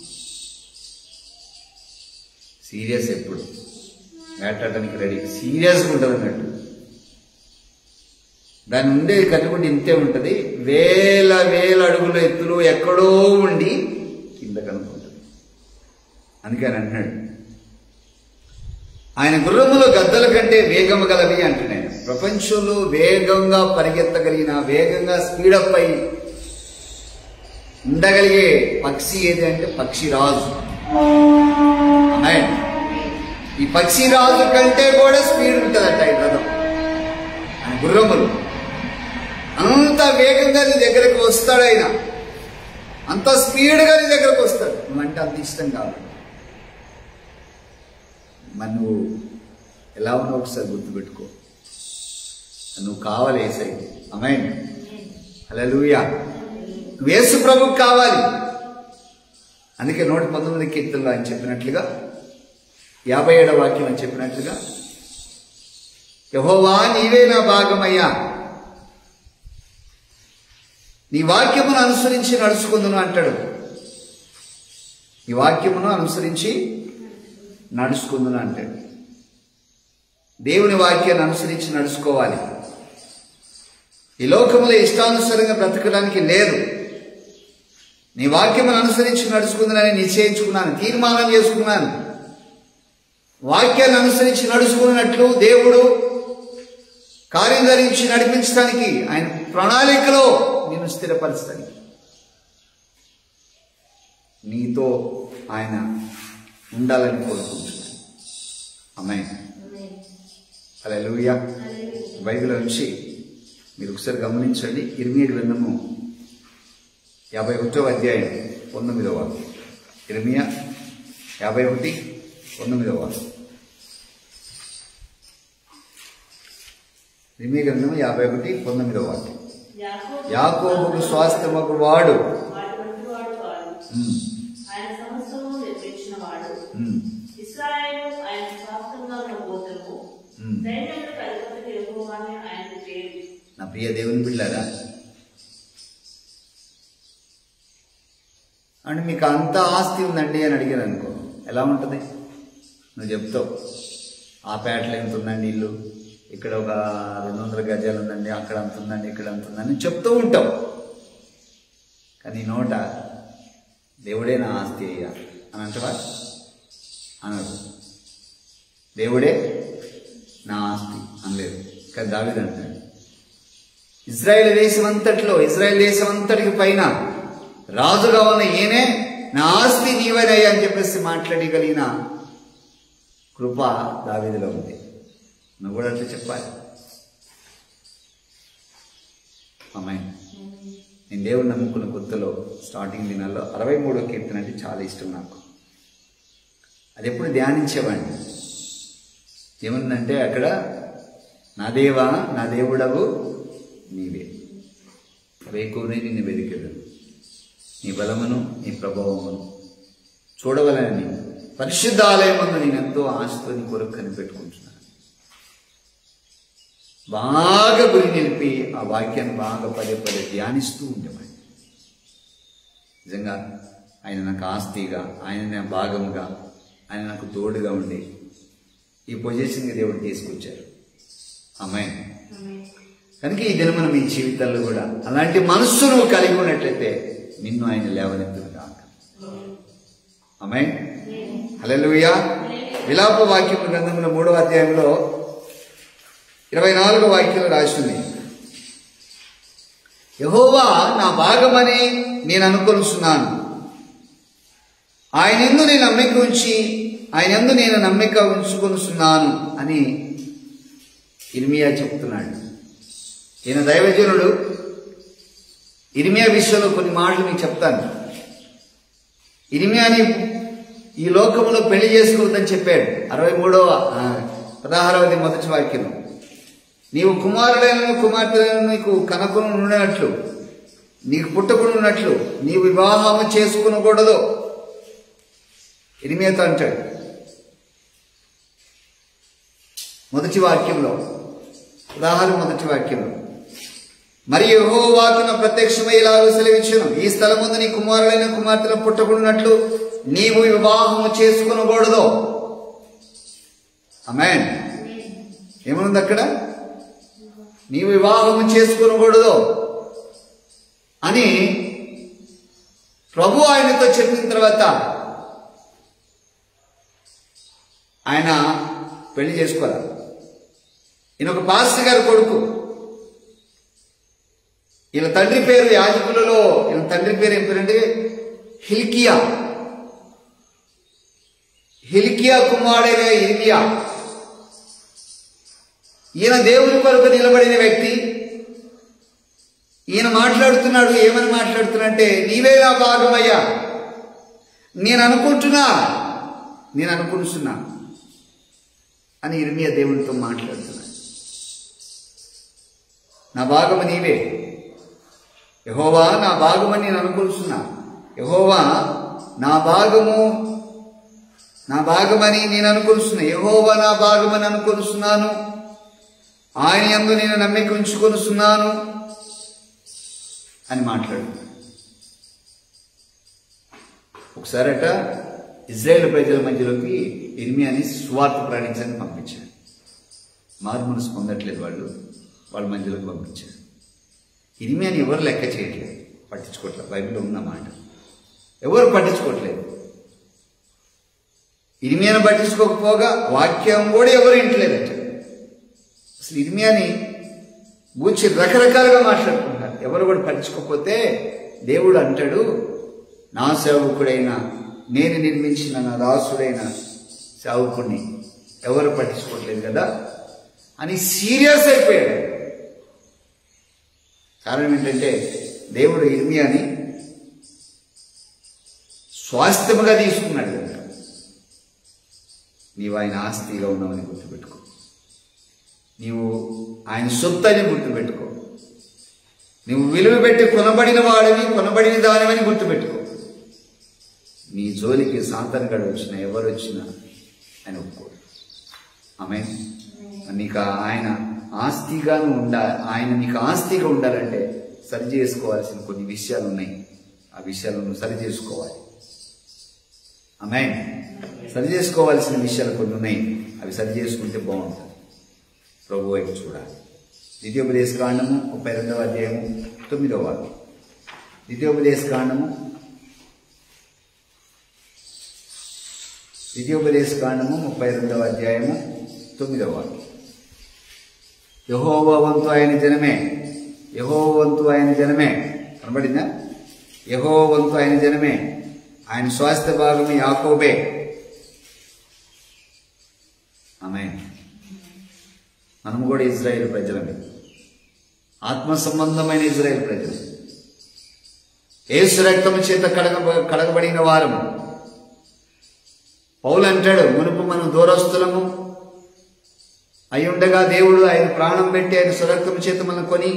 సీరియస్ ఎప్పుడు వేటాడడానికి రెడీ సీరియస్గా ఉంటుంది అన్నట్టు దాని ఉండే కనుగొండి ఇంతే ఉంటుంది వేల వేల అడుగుల ఎత్తులో ఎక్కడో ఉండి కింద కనుక్కుంటుంది అందుకే ఆయన అంటున్నాడు ఆయన గుర్రములో గద్దల కంటే వేగము గలవి అంటున్నాడు ప్రపంచంలో వేగంగా పరిగెత్తగలిగిన వేగంగా స్పీడప్ అయి ఉండగలిగే పక్షి ఏది అంటే పక్షి రాజు అన్నాయండి ఈ పక్షి రాజు కంటే కూడా స్పీడ్ ఉంటుందట ఈ రథం ఆయన గుర్రములు అంత వేగంగా నీ దగ్గరకు వస్తాడు ఆయన అంత స్పీడ్గా నీ దగ్గరకు వస్తాడు నువ్వంటే అంత ఇష్టం కాదు మరి నువ్వు ఎలా ఉన్నావు ఒకసారి గుర్తుపెట్టుకో నువ్వు కావాలి ఏసై అమ్మాయి అలా లూయా నువ్వు యేసు ప్రభుకు కావాలి అందుకే నూట పంతొమ్మిది కీర్తనలో ఆయన చెప్పినట్లుగా యాభై ఏడవ వాక్యం అని చెప్పినట్లుగా యహోవా నీవే నా భాగమయ్యా నీ వాక్యమును అనుసరించి నడుచుకుందును అంటాడు ఈ వాక్యమును అనుసరించి నడుచుకుందును అంటాడు దేవుని వాక్యాన్ని అనుసరించి నడుచుకోవాలి ఈ లోకములో ఇష్టానుసారంగా బ్రతకడానికి లేదు నీ వాక్యమును అనుసరించి నడుచుకుందని నిశ్చయించుకున్నాను తీర్మానం చేసుకున్నాను వాక్యాన్ని అనుసరించి నడుచుకున్నట్లు దేవుడు కార్యం ధరించి నడిపించడానికి ఆయన ప్రణాళికలో నిన్ను స్థిరపరచడానికి నీతో ఆయన ఉండాలని కోరుకుంటున్నాను అమ్మాయి అలా లూయా బైబిల్ నుంచి మీరు ఒకసారి గమనించండి ఇర్మియా గ్రంథము యాభై ఒకటో అధ్యాయం పంతొమ్మిదవ వాక్యం ఇర్మియా యాభై ఒకటి పంతొమ్మిదవ వాక్యం ఇర్మియా గ్రంథము యాభై ఒకటి పంతొమ్మిదవ వాక్యం యాకోబు యాకోబుకు స్వాస్థ్యమకు వాడు వాటి వంటి వాడు కాదు ఉమ్, ఆయన సమస్తము నిర్మించిన వాడు ఉమ్, ఇస్రాయేలు ఆయన స్వాస్థంగా ఉన్న గోత్రము ఉమ్. సైన్యములకు అధిపతి యెహోవానే ఆయన పేరు నా ప్రియ దేవుని బిడ్డారా అంటే మీకు అంత ఆస్తి ఉందండి అని అడిగాను అనుకో ఎలా ఉంటుంది నువ్వు చెప్తావు ఆ పేటలో ఎంత ఉందండి ఇల్లు ఇక్కడ ఒక రెండు వందల గజాలు ఉందండి అక్కడ అంత ఉందండి ఇక్కడ అంత ఉందండి అని చెప్తూ ఉంటావు కానీ నీ నోట దేవుడే నా ఆస్తి అయ్యా అని అంటవా అనరు దేవుడే నా ఆస్తి అనలేదు కానీ దావిది అంటాడు ఇజ్రాయెల్ దేశం అంతట్లో ఇజ్రాయెల్ దేశం అంతటికి పైన రాజుగా ఉన్న ఈయనే నా ఆస్తి నీవనయ్యా అని చెప్పేసి మాట్లాడగలిగిన కృప దావీదులో ఉంది నువ్వు కూడా అట్లా చెప్పాలి అమ్మాయి నేను దేవుడు నమ్ముకున్న కొత్తలో స్టార్టింగ్ దినాల్లో అరవై మూడో కీర్తన అంటే చాలా ఇష్టం నాకు అది ఎప్పుడు ధ్యానించేవాడిని ఏముందంటే అక్కడ నా దేవా నా దేవుడవు నీవే వేకూరి నిన్ను వెదికెదను నీ బలమును నీ ప్రభావమును చూడవలని పరిశుద్ధ ఆలయమందు నేను ఎంతో ఆశతో నీ కొరకు కనిపెట్టుకుంటున్నాను బాగా గురి నిలిపి ఆ వాక్యాన్ని బాగా పదే పదే ధ్యానిస్తూ ఉండేవాడిని నిజంగా ఆయన నాకు ఆస్తిగా ఆయన నా భాగంగా ఆయన నాకు తోడుగా ఉండి ఈ పొజిషన్కి దేవుడు తీసుకొచ్చారు అమ్మాయి కనుక ఈ దినమున మీ జీవితాల్లో కూడా అలాంటి మనస్సు నువ్వు కలిగి ఉన్నట్లయితే నిన్ను ఆయన లేవనెత్తును కాక అమ్మాయి హల్లెలూయా విలాప వాక్యం గ్రంథంలో మూడవ అధ్యాయంలో ఇరవై నాలుగో వాక్యంలో రాసింది యహోవా నా భాగమని నేను అనుకొనుచున్నాను ఆయన ఎందు నేను నమ్మిక ఉంచి ఆయన ఎందు నేను నమ్మిక ఉంచుకొనుచున్నాను అని ఇర్మియా చెప్తున్నాడు ఈయన దైవజనుడు ఇర్మియా విషయంలో కొన్ని మాటలు మీకు చెప్తాను ఇర్మియాని ఈ లోకంలో పెళ్లి చేసుకోవద్దని చెప్పాడు అరవై మూడవ ఆ, పదహారవది మొదటి వాక్యం నీవు కుమారుడైన కుమార్తెలను నీకు కనకును ఉన్నట్లు నీకు పుట్టకుని ఉన్నట్లు నీ వివాహము చేసుకునకూడదు ఇరిమియాతో అంటాడు మొదటి వాక్యంలో ఉదాహరణ మొదటి వాక్యంలో మరి యెహోవాకున ప్రత్యక్షమై ఇలాగ సెలవిచ్చును ఈ స్థలం ముందు నీ కుమారుడైన కుమార్తెను పుట్టకున్నట్లు నీవు వివాహము చేసుకునకూడదు అమెన్ ఏమనుంది అక్కడ నీవు వివాహము చేసుకునకూడదు అని ప్రభు ఆయనతో చెప్పిన తర్వాత ఆయన పెళ్లి చేసుకోవాలి ఈయన ఒక పాస్టర్ గారి కొడుకు ఈయన తండ్రి పేరు యాజకులలో ఈయన తండ్రి పేరు ఏం పేరంటే హిల్కియా హిల్కియా కుమారుడైన ఇర్మియా ఈయన దేవుని కొరకు నిలబడిన వ్యక్తి ఈయన మాట్లాడుతున్నాడు ఏమని మాట్లాడుతున్నంటే నీవే నా భాగమయ్యా నేను అనుకుంటున్నా నేను అనుకుంటున్నా అని ఇర్మియా దేవునితో మాట్లాడుతున్నాడు నా భాగము నీవే యహోవా నా భాగమని నేను అనుకుంటున్నా యహోవా నా భాగము నా భాగమని నేను అనుకుంటున్నా యహోవా నా భాగమని అనుకుంటున్నాను ఆయన యందు నేను నమ్మిక ఉంచుకొనుస్తున్నాను అని మాట్లాడు ఒకసారట ఇజ్రాయేల్ ప్రజల మధ్యలోకి ఇర్మియాని స్వార్థ ప్రకటించని పంపించాడు మారు మనసు పొందట్లేదు వాళ్ళు వాళ్ళ మధ్యలోకి పంపించాడు ఇర్మియాని ఎవరు లెక్క చేయట్లేదు పట్టించుకోవట్లేదు బైబిల్లో ఉన్న మాట ఎవరు పట్టించుకోవట్లేదు ఇర్మియాను పట్టించుకోకపోగా వాక్యం కూడా ఎవరు ఇంటలేదట అసలు ఇర్మియాని గూర్చి రకరకాలుగా మాట్లాడుకుంటారు ఎవరు కూడా పట్టించుకోకపోతే దేవుడు అంటాడు నా సేవకుడైన నేను నిర్మించిన నా దాసుడైన సేవకుడిని ఎవరు పట్టించుకోవట్లేదు కదా అని సీరియస్ అయిపోయాడు కారణం ఏంటంటే దేవుడు ఇర్మియాని స్వాస్థ్యముగా తీసుకున్నాడు కనుక నీవు ఆయన ఆస్తిగా ఉన్నావని గుర్తుపెట్టుకో నీవు ఆయన సొత్తు అని గుర్తుపెట్టుకో నువ్వు విలువ పెట్టి కొనబడిన వాడివి కొనబడిన దానివని గుర్తుపెట్టుకో నీ జోలికి సాంతనగడ వచ్చినా ఎవరు వచ్చినా ఆయన ఒప్పుకోడు ఆమె నీకు ఆయన ఆస్తిగాను ఉండా ఆయన నీకు ఆస్తిగా ఉండాలంటే సరి చేసుకోవాల్సిన కొన్ని విషయాలు ఉన్నాయి ఆ విషయాలు నువ్వు సరి చేసుకోవాలి ఆమె సరి చేసుకోవాల్సిన విషయాలు కొన్ని ఉన్నాయి అవి సరి చేసుకుంటే బాగుంటుంది ప్రభు వైపు చూడాలి ద్వితీయోపదేశ కాండము ముప్పై రెండవ అధ్యాయము తొమ్మిదవ వాక్యం ద్వితీయోపదేశ కాండము ద్వితీయోపదేశ కాండము ముప్పై రెండవ అధ్యాయము తొమ్మిదవ వాక్యం యహోవ వంతు ఆయన జనమే యహోవ వంతు ఆయన జనమే కనబడిందా యహోవ వంతు ఆయన జనమే ఆయన స్వాస్థ్య భాగము యాకోబే ఆమె మనము కూడా ఇజ్రాయేల్ ప్రజలమే ఆత్మ సంబంధమైన ఇజ్రాయేల్ ప్రజలు ఏసు రక్తము చేత కడగ కడగబడిన వారము పౌలు అంటాడు మునుపు మనం దూరస్తులము అయ్యుండగా దేవుడు ఆయన ప్రాణం పెట్టి ఆయన స్వరక్తము చేత మనం కొని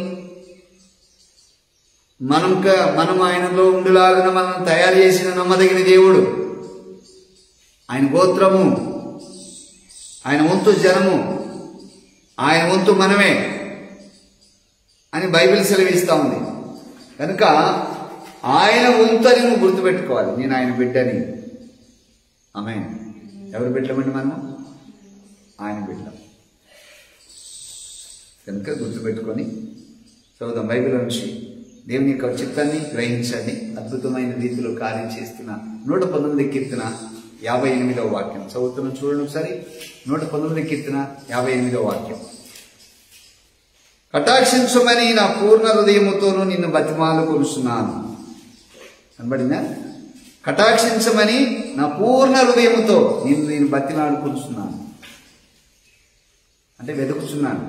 మనం క- మనం ఆయనలో ఉండులాగున మనం తయారు చేసిన నమ్మదగిన దేవుడు ఆయన గోత్రము ఆయన వంతు జనము ఆయన వంతు మనమే అని బైబిల్ సెలవిస్తా ఉంది కనుక ఆయన వంతు అని నువ్వు గుర్తుపెట్టుకోవాలి నేను ఆయన బిడ్డని ఆమె ఎవరు బిడ్డమండి మనము ఆయన బిడ్డ కనుక గుర్తుపెట్టుకొని చదువుదాం బైబిల్ నుంచి దేవుని యొక్క చిత్తాన్ని గ్రహించండి అద్భుతమైన రీతిలో కార్యం చేస్తున్న నూట పంతొమ్మిది కీర్తన యాభై ఎనిమిదవ వాక్యం చదువుతున్నాం చూడండి ఒకసారి నూట పంతొమ్మిది కీర్తన యాభై ఎనిమిదవ వాక్యం కటాక్షించమని నా పూర్ణ హృదయముతోనూ నిన్ను బతిమాలు కొలుస్తున్నాను కనబడిందా కటాక్షించమని నా పూర్ణ హృదయముతో నిన్ను నేను బతిలాడుకుంటున్నాను అంటే వెతుకుతున్నాను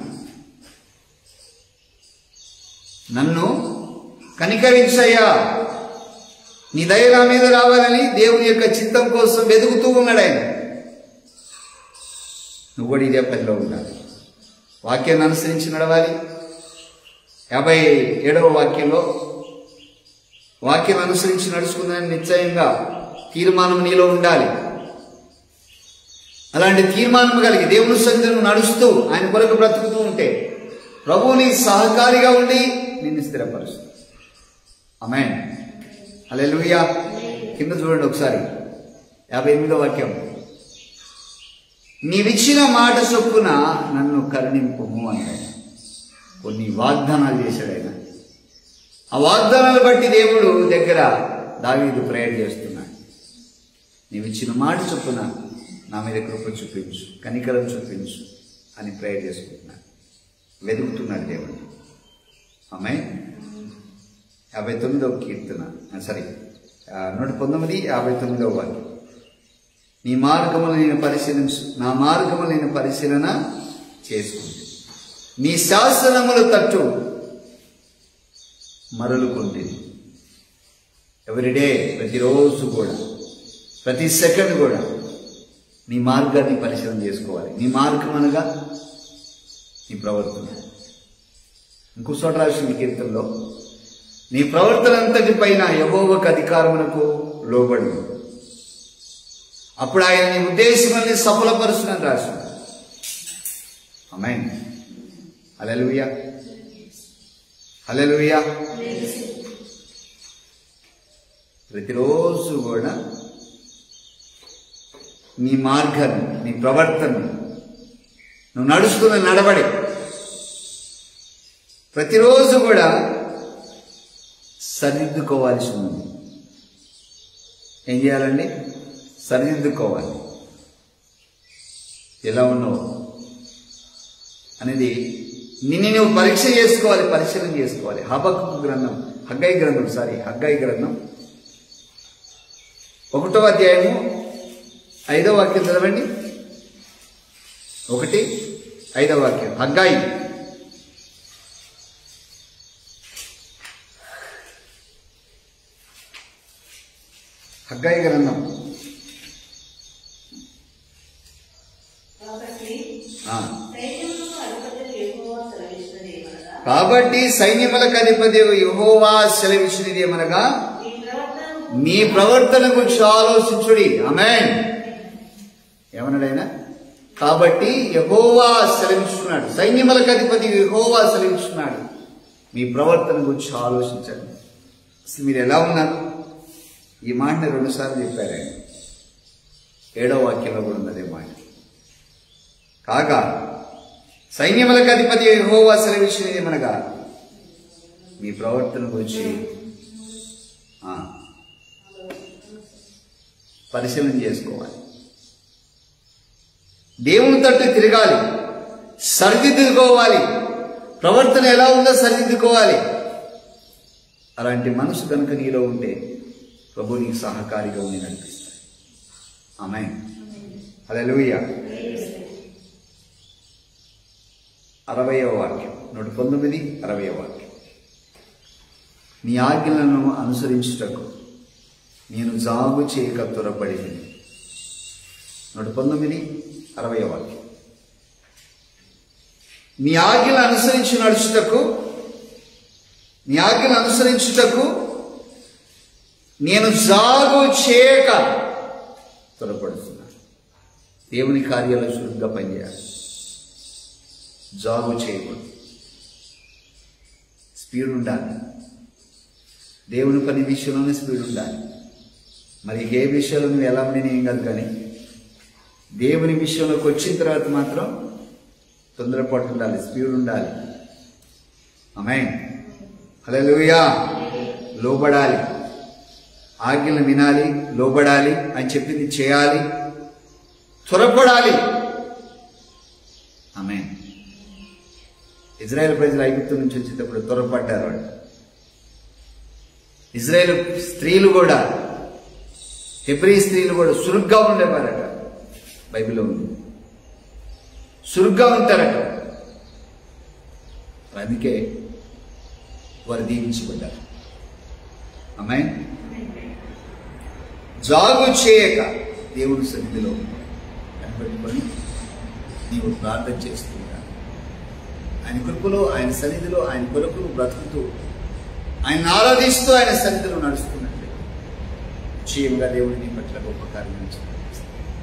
నన్ను కనికరించయ్యా నీ దయ నా మీద రావాలని దేవుని యొక్క చిత్తం కోసం వెతుకుతూ ఉన్నాడు ఆయన నువ్వు కూడా ఇదే పనిలో ఉండాలి వాక్యాన్ని అనుసరించి నడవాలి యాభై ఏడవ వాక్యంలో వాక్యం అనుసరించి నడుచుకుందని నిశ్చయంగా తీర్మానం నీలో ఉండాలి అలాంటి తీర్మానం కలిగి దేవుని సన్నిధిని నడుస్తూ ఆయన కొరకు బ్రతుకుతూ ఉంటే ప్రభువుని సహకారిగా ఉండి నిన్ను స్థిరపరుస్తుంది ఆమె అలెలుయా కింద చూడండి ఒకసారి యాభై ఎనిమిదో వాక్యం నీవిచ్చిన మాట చొప్పున నన్ను కరుణింపుము అన్నాడు కొన్ని వాగ్దానాలు చేశాడు ఆయన ఆ వాగ్దానాలు బట్టి దేవుడు దగ్గర దావీదు ప్రేయర్ చేస్తున్నాడు నీవిచ్చిన మాట చొప్పున నా మీద కృప చూపించు కనికరం చూపించు అని ప్రేయర్ చేసుకుంటున్నాడు వెతుకుతున్నాడు దేవుడు ఆమె యాభై తొమ్మిదవ కీర్తన సారీ నూట పంతొమ్మిది యాభై తొమ్మిదవ వాక్యం నీ మార్గములు నేను పరిశీలించు నా మార్గములు నేను పరిశీలన చేసుకుంటు నీ శాసనములు తట్టు మరలుకుంటుంది ఎవ్రీడే ప్రతిరోజు కూడా ప్రతి సెకండ్ కూడా నీ మార్గాన్ని పరిశీలన చేసుకోవాలి నీ మార్గం అనగా నీ ప్రవర్తన ఇంకో చోట రాసిన కీర్తనలో నీ ప్రవర్తన అంతటి పైన యహోవకు అధికారమునకు లోబడి అప్పుడు ఆయన నీ ఉద్దేశమని సఫలపరుచునని రాశాడు అమ్మాయి హలెలుయా హలెలుయా ప్రతిరోజు కూడా నీ మార్గాన్ని నీ ప్రవర్తన నువ్వు నడుస్తున్న నడబడి ప్రతిరోజు కూడా సరిదిద్దుకోవాల్సి ఉంది ఏం చేయాలండి సరిదిద్దుకోవాలి ఎలా ఉన్నావు అనేది నిన్ను నువ్వు పరీక్ష చేసుకోవాలి పరిశీలన చేసుకోవాలి హబక్కు గ్రంథం హగ్గై గ్రంథం సారీ హగ్గై గ్రంథం ఒకటో అధ్యాయము ఐదో వాక్యం చదవండి ఒకటి ఐదో వాక్యం హగ్గాయి హగ్గాయి గ్రంథం కాబట్టి ఆ. సైన్యములకు అధిపతి యెహోవా సెలవిచ్చినది ఏమనగా, కాబట్టి సైన్యములకు అధిపతి యహోవా సెలవిచ్చినది ఏమనగా ఈ ప్రవర్తనకు మీ ప్రవర్తన గురించి ఆలోచించుడి ఆమేన్ ఏమన్నాడైనా కాబట్టి యహోవా సెలవిస్తున్నాడు సైన్యములకు అధిపతి యహోవా సెలవిస్తున్నాడు మీ ప్రవర్తన గురించి ఆలోచించండి అసలు మీరు ఎలా ఉన్నారు ఈ మాటని రెండుసార్లు చెప్పారు ఆయన ఏడో వాక్యంలో కూడా ఉన్నది ఈ మాట కాగా సైన్యములకు అధిపతి యహోవా సెలవిచ్చినది ఏమనగా మీ ప్రవర్తన గురించి ఆ, పరిశీలన చేసుకోవాలి దేవుని తట్టు తిరగాలి సరిదిద్దుకోవాలి ప్రవర్తన ఎలా ఉందో సరిదిద్దుకోవాలి అలాంటి మనసు కనుక నీలో ఉంటే ప్రభు నీకు సహకారిగా ఉండి నడిపిస్తాడు ఆమె హల్లెలూయా అరవయవ వాక్యం నూట పంతొమ్మిది అరవయవ వాక్యం నీ ఆజ్ఞలను అనుసరించుటకు నేను జాగు చేయక త్వరపడింది నూట పంతొమ్మిది అరవై వాక్యం నీ ఆజ్ఞలు అనుసరించి నడుచుటకు నీ ఆజ్ఞలు అనుసరించుటకు నేను జాగు చేయక త్వరపడుతున్నాను దేవుని కార్యాలు చురుగ్గా పనిచేయాలి జాగు చేయకూడదు స్పీడ్ ఉండాలి దేవుని పని విషయంలోనే స్పీడ్ ఉండాలి మరి ఏ విషయంలో నువ్వు ఎలా ఉండినా ఏం కాదు కానీ దేవుని విషయంలోకి వచ్చిన తర్వాత మాత్రం తొందరపాటు ఉండాలి స్పీడ్ ఉండాలి ఆమె హల్లెలూయా లోబడాలి ఆజ్ఞలు వినాలి లోబడాలి అని చెప్పింది చేయాలి త్వరపడాలి ఆమె ఇజ్రాయెల్ ప్రజలు ఐగుప్తు నుంచి వచ్చేటప్పుడు త్వరపడ్డారు వాళ్ళు ఇజ్రాయెల్ స్త్రీలు కూడా హెబ్రీ స్త్రీలు కూడా సురుగ్గా ఉండేవారట బైబిల్లో ఉంది సురుగ్గా ఉంటారట అందుకే వారు దీవించబడ్డారు అమ్మాయి జాగు చేయక దేవుని సన్నిధిలో కనబెట్టుకొని నీవు ప్రార్థన చేస్తుంటా ఆయన కృపలో ఆయన సన్నిధిలో ఆయన కొరకు బ్రతుకుతూ ఆయన ఆరాధిస్తూ ఆయన సన్నిధిలో నడుస్తున్నట్లే నిశ్చయంగా దేవుడి నీ పట్ల గొప్ప కార్యం చేస్తాడు.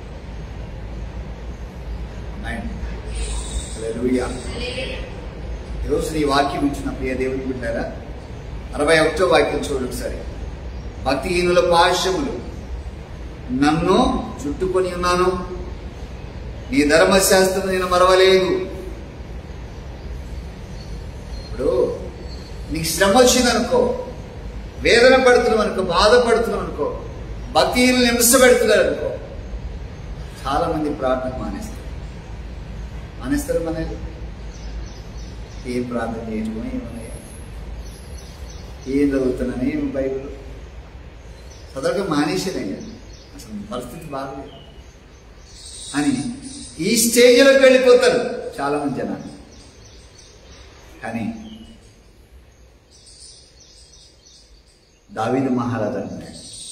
ఆమేన్. హల్లెలూయా. ఈరోజు నీ వాక్యం ఇచ్చిన ప్రియ దేవుని బిడ్డారా అరవై ఒకటో వాక్యం చూడు ఒకసారి భక్తిహీనుల పాశములు నన్ను చుట్టుకొని ఉన్నాను నీ ధర్మశాస్త్రం నేను మరవలేదు ఇప్పుడు నీకు శ్రమ వచ్చిందనుకో వేదన పడుతున్నావు అనుకో బాధపడుతున్నావు అనుకో భక్తిహీనులు హింస పెడుతున్నారు అనుకో చాలా మంది ప్రార్థన మానేస్తారు మానేస్తారు మన ఏం ప్రార్థన చేయటమో ఏమన్నా ఏం చదువుతున్నాను ఏం బైబిల్ చదవడం మానేసేదండి అసలు పరిస్థితి బాగలేదు అని ఈ స్టేజ్లోకి వెళ్ళిపోతారు చాలా మంది జనాలు కానీ దావీదు మహారాజు అంటాడు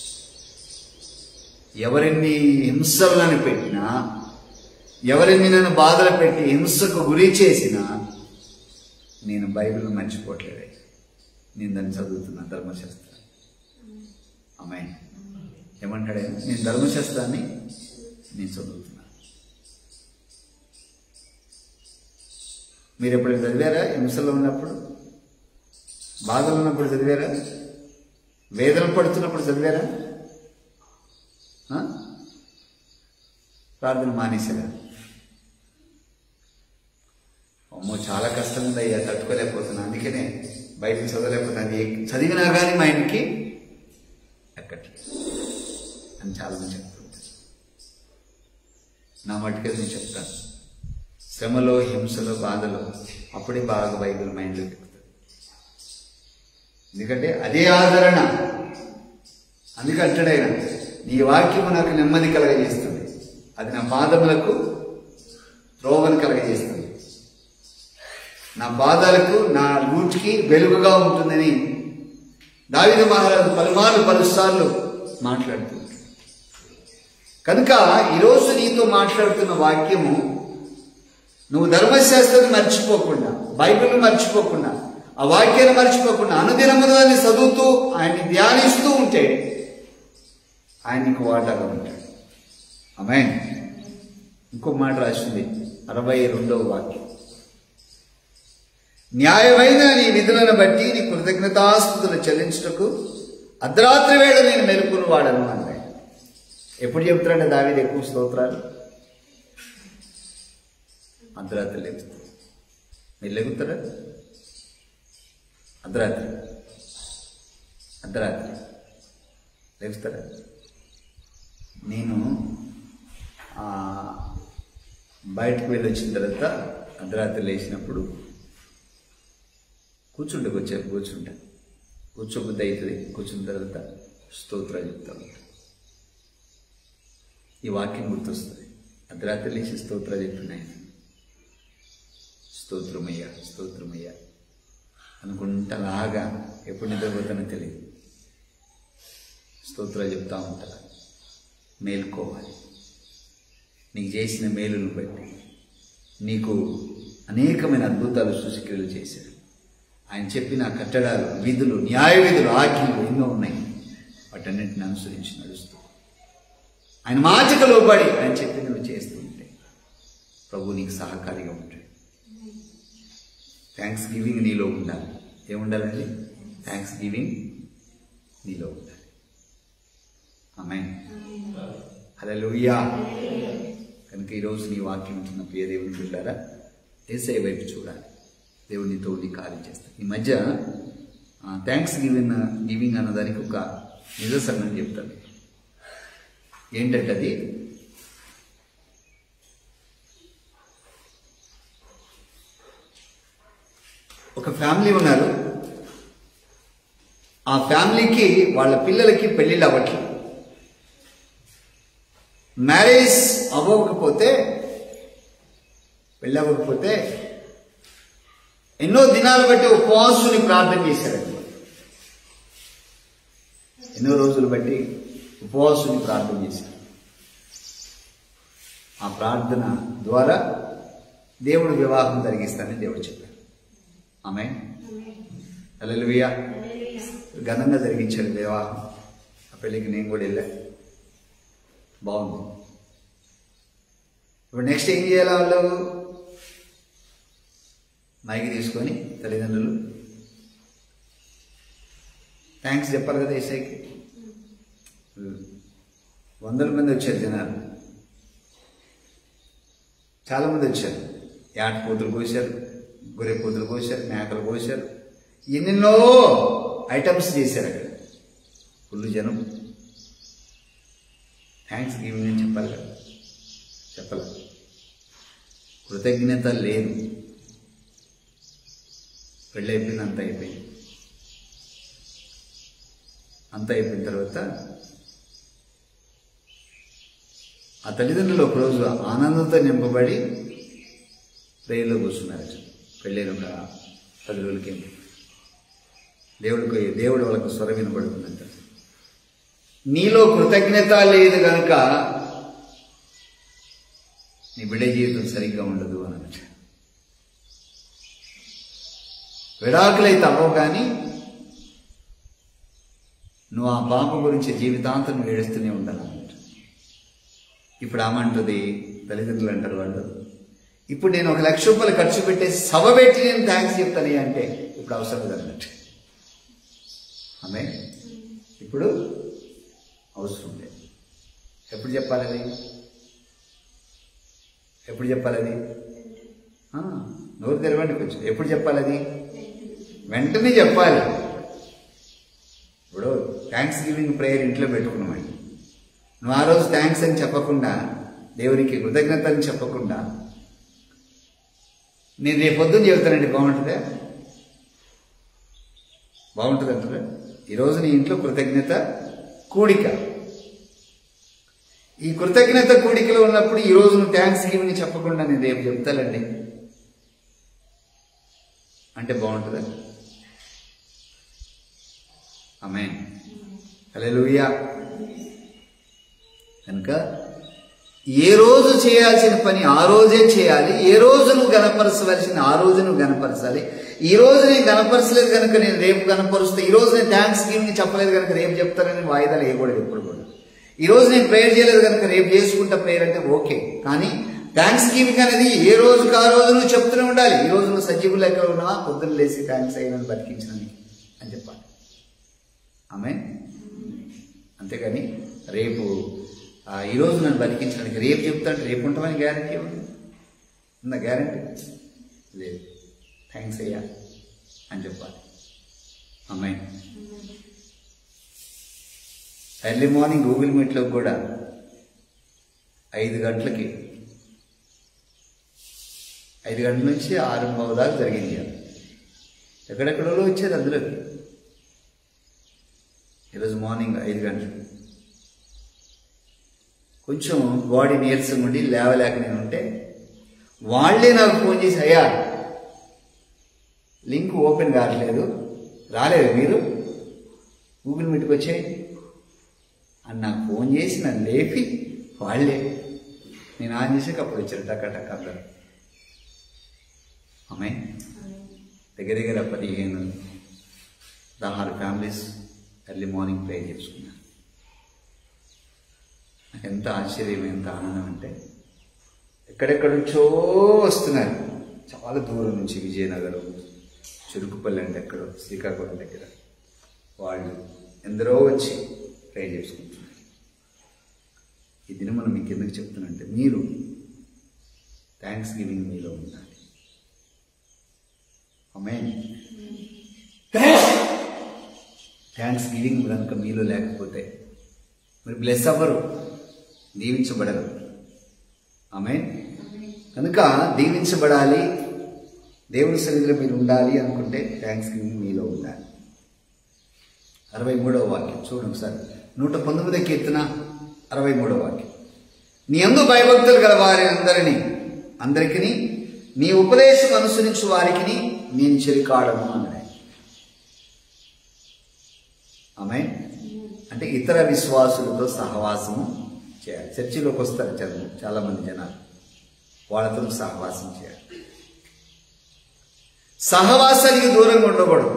ఎవరిని హింసలను పెట్టినా ఎవరిని నన్ను బాధలు పెట్టి హింసకు గురి చేసినా నేను బైబిల్ మర్చిపోవట్లేదు నేను దాన్ని చదువుతున్నా ధర్మశాస్త్రాన్ని అమ్మాయి ఏమంటాడు ఆయన? నేను ధర్మశాస్త్రాన్ని నేను చదువుతున్నా మీరు ఎప్పుడు చదివారా హింసలో ఉన్నప్పుడు బాధలు ఉన్నప్పుడు చదివారా వేదన పడుతున్నప్పుడు చదివారా ఆ? ప్రార్థన మానేశారా అమ్మో చాలా కష్టం ఉంది అయ్యా తట్టుకోలేకపోతున్నా అందుకనే బయటకు చదవలేకపోతున్నా అది చదివినా కానీ మా ఇంటికి ఎక్కట్లేదు అని చాలా మంది చెప్తుంటారు నా మట్టుకే నేను చెప్తాను శ్రమలో హింసలో బాధలో అప్పుడే బాగా బైబిల్ మైండ్లోకి ఎక్కుతుంది ఎందుకంటే అదే ఆదరణ అందుకే అంటాడైనా నీ వాక్యము నాకు నెమ్మది కలగజేస్తుంది అది నా పాదములకు త్రోవను కలగజేస్తుంది నా పాదాలకు నా రూట్కి వెలుగుగా ఉంటుందని దావిద మహారాజు పలుమార్లు పలుసార్లు మాట్లాడుతుంది కనుక ఈరోజు నీతో మాట్లాడుతున్న వాక్యము నువ్వు ధర్మశాస్త్రాన్ని మర్చిపోకుండా బైబిల్ని మర్చిపోకుండా ఆ వాక్యాన్ని మర్చిపోకుండా అనుదినము దాన్ని చదువుతూ ఆయన్ని ధ్యానిస్తూ ఉంటే ఆయన నీకు వాటాగా ఉంటాడు ఆమె ఇంకో మాట రాసింది అరవై రెండవ వాక్యం న్యాయమైన నీ విధులను బట్టి నీ కృతజ్ఞతాస్తుతులు చెల్లించుటకు అర్ధరాత్రి వేళ నేను మెలుపును వాడను అన్నాడు ఎప్పుడు చెప్తాడంటే దావీది ఎక్కువ స్తోత్రాలు అర్ధరాత్రి లేపుతాడు మీరు లేగుతారా అర్ధరాత్రి అర్ధరాత్రి లేపుతారా నేను ఆ, బయటకు వెళ్ళి వచ్చిన తర్వాత అర్ధరాత్రి లేచినప్పుడు కూర్చుంటే వచ్చారు కూర్చుంటా కూర్చోబుద్ధి అవుతుంది కూర్చున్న తర్వాత స్తోత్రాలు చెప్తా ఉంటా ఈ వాక్యం గుర్తొస్తుంది అర్ధరాత్రి లేచి స్తోత్రాలు చెప్తున్నాయి స్తోత్రమయ్యా స్తోత్రమయ్యా అనుకుంటా లాగా ఎప్పుడు నిద్రపోతానో తెలియదు స్తోత్రాలు చెప్తా ఉంటా మేల్కోవాలి నీకు చేసిన మేలును బట్టి నీకు అనేకమైన అద్భుతాలు సూచిక్రియలు చేశారు ఆయన చెప్పిన కట్టడాలు విధులు న్యాయ విధులు ఆజ్ఞలు ఎన్నో ఉన్నాయి వాటన్నింటిని అనుసరించి నడుస్తూ ఆయన మాటకు లోబడి ఆయన చెప్పినవి చేస్తూ ఉంటే ప్రభు నీకు సహకారిగా ఉంటాడు థ్యాంక్స్ గివింగ్ నీలో ఉండాలి ఏముండాలండి థ్యాంక్స్ గివింగ్ నీలో ఉండాలి ఆమె హల్లెలూయా కనుక ఈరోజు నీ వాక్యం ఉంటున్న ప్రియ దేవుని బిడ్డారా ఏసై వైపు చూడాలి దేవుడు నీతో ఉండి కార్యం చేస్తాడు ఈ మధ్య థ్యాంక్స్ గివింగ్ గివింగ్ అన్నదానికి ఒక నిదర్శనం చెప్తాను ఏంటంటే అది ఒక ఫ్యామిలీ ఉన్నారు ఆ ఫ్యామిలీకి వాళ్ళ పిల్లలకి పెళ్ళిళ్ళు అవ్వట్లేదు మ్యారేజ్ అవ్వకపోతే పెళ్ళవ్వకపోతే ఎన్నో దినాలు బట్టి ఉపవాసుని ప్రార్థన చేశారండి ఎన్నో రోజులు బట్టి ఉపవాసుని ప్రార్థన చేశారు ఆ ప్రార్థన ద్వారా దేవుడు వివాహం జరిగిస్తానని దేవుడు చెప్పాడు ఆమె అల్లెలుయ్యా ఘనంగా జరిగించాడు వివాహం ఆ పెళ్ళికి నేను కూడా వెళ్ళా బాగుంది ఇప్పుడు నెక్స్ట్ ఏం చేయాలి వాళ్ళు మైకి తీసుకొని తల్లిదండ్రులు థ్యాంక్స్ చెప్పాలి కదా ఏసైకి వందల మంది వచ్చారు జనాలు చాలా మంది వచ్చారు యాట కూతురు కోసారు గొర్రె కూతురు కోసారు మేకలు కోసారు ఎన్నెన్నో ఐటమ్స్ చేశారు అక్కడ ఫుల్ జనం థ్యాంక్స్ గివింగ్ అని చెప్పాలి కదా చెప్పాలి కృతజ్ఞత లేదు పెళ్ళి అయిపోయింది అంత అయిపోయింది అంత అయిపోయిన తర్వాత ఆ తల్లిదండ్రులు ఒకరోజు ఆనందంతో నింపబడి ప్రేయర్లో కూర్చున్నారు పెళ్ళైన ఒక పది రోజులకి దేవుడికి దేవుడు వాళ్ళకు స్వరం వినబడుతుందంట నీలో కృతజ్ఞత లేదు కనుక నీ బిడ్డ జీవితం సరిగ్గా ఉండదు అని అన్నట్టు విడాకులైతే అవ్వవు కానీ నువ్వు ఆ పాప గురించి జీవితాంతం నువ్వు ఏడుస్తూనే ఉండాలన్నమాట ఇప్పుడు ఆమంటుంది తల్లిదండ్రులు అంటారు వాళ్ళు ఇప్పుడు నేను ఒక లక్ష రూపాయలు ఖర్చు పెట్టే సభ పెట్టి నేను థ్యాంక్స్ చెప్తాను అంటే ఇప్పుడు అవసరం లేదు అన్నట్టు ఆమె ఇప్పుడు అవసరం లేదు ఎప్పుడు చెప్పాలి అది ఎప్పుడు చెప్పాలి అది ఆ, నోరు తెరవండి కొంచెం ఎప్పుడు చెప్పాలి అది వెంటనే చెప్పాలి ఇప్పుడు థ్యాంక్స్ గివింగ్ ప్రేయర్ ఇంట్లో పెట్టుకున్నామండి నువ్వు ఆ రోజు థ్యాంక్స్ అని చెప్పకుండా దేవునికి కృతజ్ఞత అని చెప్పకుండా నేను రేపు పొద్దున్న చెబుతానండి బాగుంటుందా బాగుంటుంది అంటారా ఈరోజు నీ ఇంట్లో కృతజ్ఞత కూడిక ఈ కృతజ్ఞత కూడికలో ఉన్నప్పుడు ఈ రోజు నువ్వు థ్యాంక్స్ గివింగ్ చెప్పకుండా నేను రేపు చెప్తానండి అంటే బాగుంటుందా ఆమె హల్లెలూయా కనుక ఏ రోజు చేయాల్సిన పని ఆ రోజే చేయాలి ఏ రోజు నువ్వు గనపరచవలసిన ఆ రోజు నువ్వు గనపరచాలి ఈ రోజు నేను గనపరచలేదు కనుక నేను రేపు గనపరుస్తా ఈ రోజు నేను థ్యాంక్స్ గివింగ్ చెప్పలేదు కనుక రేపు చెప్తానని వాయిదాలు వేయకూడదు ఎప్పుడు కూడా ఈ రోజు నేను ప్రేయర్ చేయలేదు కనుక రేపు చేసుకుంటా ప్రేయర్ అంటే ఓకే కానీ థ్యాంక్స్ గివింగ్ అనేది ఏ రోజుకి ఆ రోజు నువ్వు చెప్తూనే ఉండాలి ఈ రోజు నువ్వు సజీవులు లెక్క ఉన్నావా పొద్దున్న లేసి థ్యాంక్స్ అయినా బతికించినందుకు అని చెప్పాలి ఆమె అంతేగాని రేపు ఆ, ఈ రోజు నన్ను బతికించడానికి రేపు చెప్తాను రేపు ఉంటామని గ్యారంటీ ఉంది ఉందా గ్యారంటీ లేదు థ్యాంక్స్ అయ్యా అని చెప్పాలి అమ్మాయి ఎర్లీ మార్నింగ్ గూగుల్ మీట్లో కూడా ఐదు గంటలకి ఐదు గంటల నుంచి ఆరు మూడు దాకా జరిగింది ఇవాళ. ఎక్కడెక్కడో వచ్చారు అందులోకి ఈరోజు మార్నింగ్ ఐదు గంటలకు కొంచెం బాడీ నీరసం ఉండి లేవలేక నేను ఉంటే వాళ్ళే నాకు ఫోన్ చేసి అయ్యా లింక్ ఓపెన్ కావట్లేదు రాలేదు మీరు గూగుల్ మీట్కి వచ్చాయి అని నాకు ఫోన్ చేసి నన్ను లేపి వాళ్ళే నేను ఆన్ చేసాక అప్పుడు వచ్చారు టక్క టక్క అందరు అమ్మాయి దగ్గర దగ్గర పదిహేను పదహారు ఫ్యామిలీస్ ఎర్లీ మార్నింగ్ ప్రే చేసుకున్నాను నాకు ఎంత ఆశ్చర్యం ఎంత ఆనందం అంటే ఎక్కడెక్కడ నుంచో వస్తున్నారు చాలా దూరం నుంచి విజయనగరం చురుకుపల్లి అంటే ఎక్కడో శ్రీకాకుళం దగ్గర వాళ్ళు ఎందరో వచ్చి ప్రే చేసుకుంటున్నారు ఈ దినం మనం మీకు ఎందుకు చెప్తున్నంటే మీరు థ్యాంక్స్ గివింగ్ మీలో ఉండాలి అమ్మే థ్యాంక్స్ గివింగ్ కనుక మీలో లేకపోతే మీరు బ్లెస్ అవ్వరు దీవించబడరు ఆమె కనుక దీవించబడాలి దేవుని సన్నిధిలో మీరు ఉండాలి అనుకుంటే థ్యాంక్స్ గివింగ్ మీలో ఉండాలి అరవై మూడవ వాక్యం చూడండి ఒకసారి నూట పంతొమ్మిది కీర్తన అరవై మూడవ వాక్యం నీ అందు భయభక్తులు గల వారి అందరినీ అందరికీ నీ ఉపదేశం అనుసరించు వారికి నేను చెరికాడను అన్నాడు ఆమె అంటే ఇతర విశ్వాసులతో సహవాసము చేయాలి చర్చిలోకి వస్తారు చదువు చాలా మంది జనాలు వాళ్ళతో సహవాసం చేయాలి సహవాసానికి దూరంగా ఉండకూడదు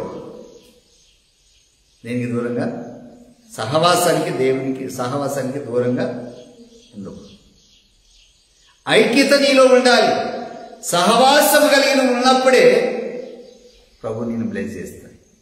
దేనికి దూరంగా సహవాసానికి దేవునికి సహవాసానికి దూరంగా ఉండకూడదు ఐక్యత నీలో ఉండాలి సహవాసం కలిగిన ఉన్నప్పుడే ప్రభు నేను బ్లెస్ చేస్తాడు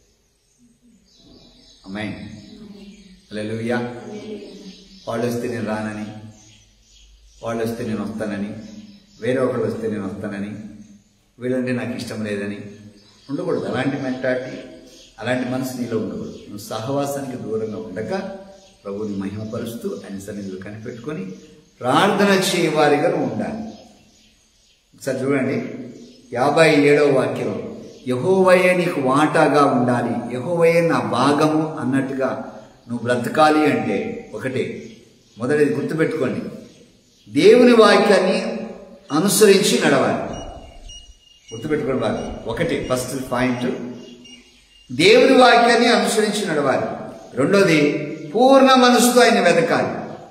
అమ్మాయి అలెలుయ్యా వాళ్ళు వస్తే నేను రానని వాళ్ళు వస్తే నేను వస్తానని వేరే ఒకళ్ళు వస్తే నేను వస్తానని వీళ్ళంటే నాకు ఇష్టం లేదని ఉండకూడదు అలాంటి మెంటాలిటీ అలాంటి మనసు నీలో ఉండకూడదు నువ్వు సహవాసానికి దూరంగా ఉండక ప్రభుని మహిమపరుస్తూ ఆయన సన్నిధిలో కనిపెట్టుకొని ప్రార్థన చేయవారిగా నువ్వు ఉండాలి ఒకసారి చూడండి యాభై ఏడవ వాక్యం యహోవయే నీకు వాటాగా ఉండాలి యహోవయే నా భాగము అన్నట్టుగా నువ్వు బ్రతకాలి అంటే ఒకటే మొదటిది గుర్తుపెట్టుకోండి దేవుని వాక్యాన్ని అనుసరించి నడవాలి గుర్తుపెట్టుకోండి బాగా ఒకటి ఫస్ట్ పాయింట్ దేవుని వాక్యాన్ని అనుసరించి నడవాలి రెండోది పూర్ణ మనసుతో ఆయన వెతకాలి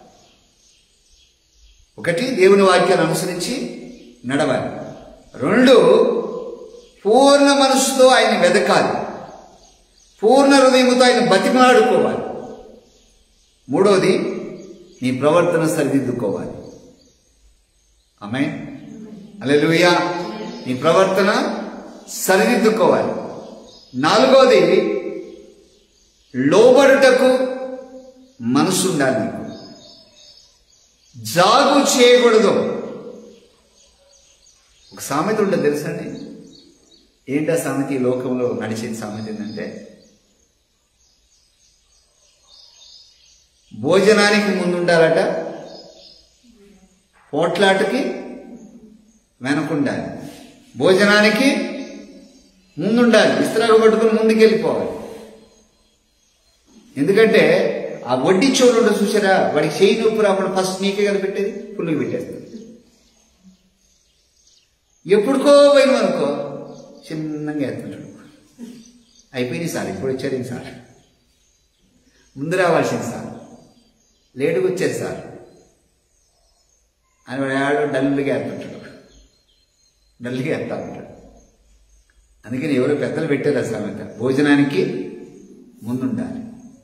ఒకటి దేవుని వాక్యాన్ని అనుసరించి నడవాలి రెండు పూర్ణ మనసుతో ఆయన వెతకాలి పూర్ణ హృదయముతో ఆయన బతిమాడుకోవాలి మూడోది నీ ప్రవర్తన సరిదిద్దుకోవాలి ఆమె అలెలుయా నీ ప్రవర్తన సరిదిద్దుకోవాలి నాలుగోది లోబడుటకు మనసు ఉండాలి నీకు జాగు చేయకూడదు ఒక సామెత ఉంటుంది తెలుసా అండి ఏంటా సామెత ఈ లోకంలో నడిచే సామెత ఏంటంటే భోజనానికి ముందు ఉండాలట పోట్లాటకి వెనకుండాలి భోజనానికి ముందుండాలి విస్తరాలు పట్టుకుని ముందుకెళ్ళిపోవాలి ఎందుకంటే ఆ వడ్డీ చోరు ఉండదు చూసారా వాడికి చేయి నొప్పి రాకుండా ఫస్ట్ నీకే కదా పెట్టేది పుల్లుకి పెట్టేస్తుంది ఎప్పుడుకో పోయిన అనుకో చిన్నగా ఎత్తుంటాడు అయిపోయింది సార్ ఇప్పుడు వచ్చారు సార్ ముందు రావాల్సింది సార్ లేటుగా వచ్చారు సార్ అని వాడు ఏడో డల్లుగా ఏర్పడతాడు డల్లుగా ఏర్తా ఉంటాడు అందుకని ఎవరో పెద్దలు పెట్టారు ఆ సామెత భోజనానికి ముందుండాలి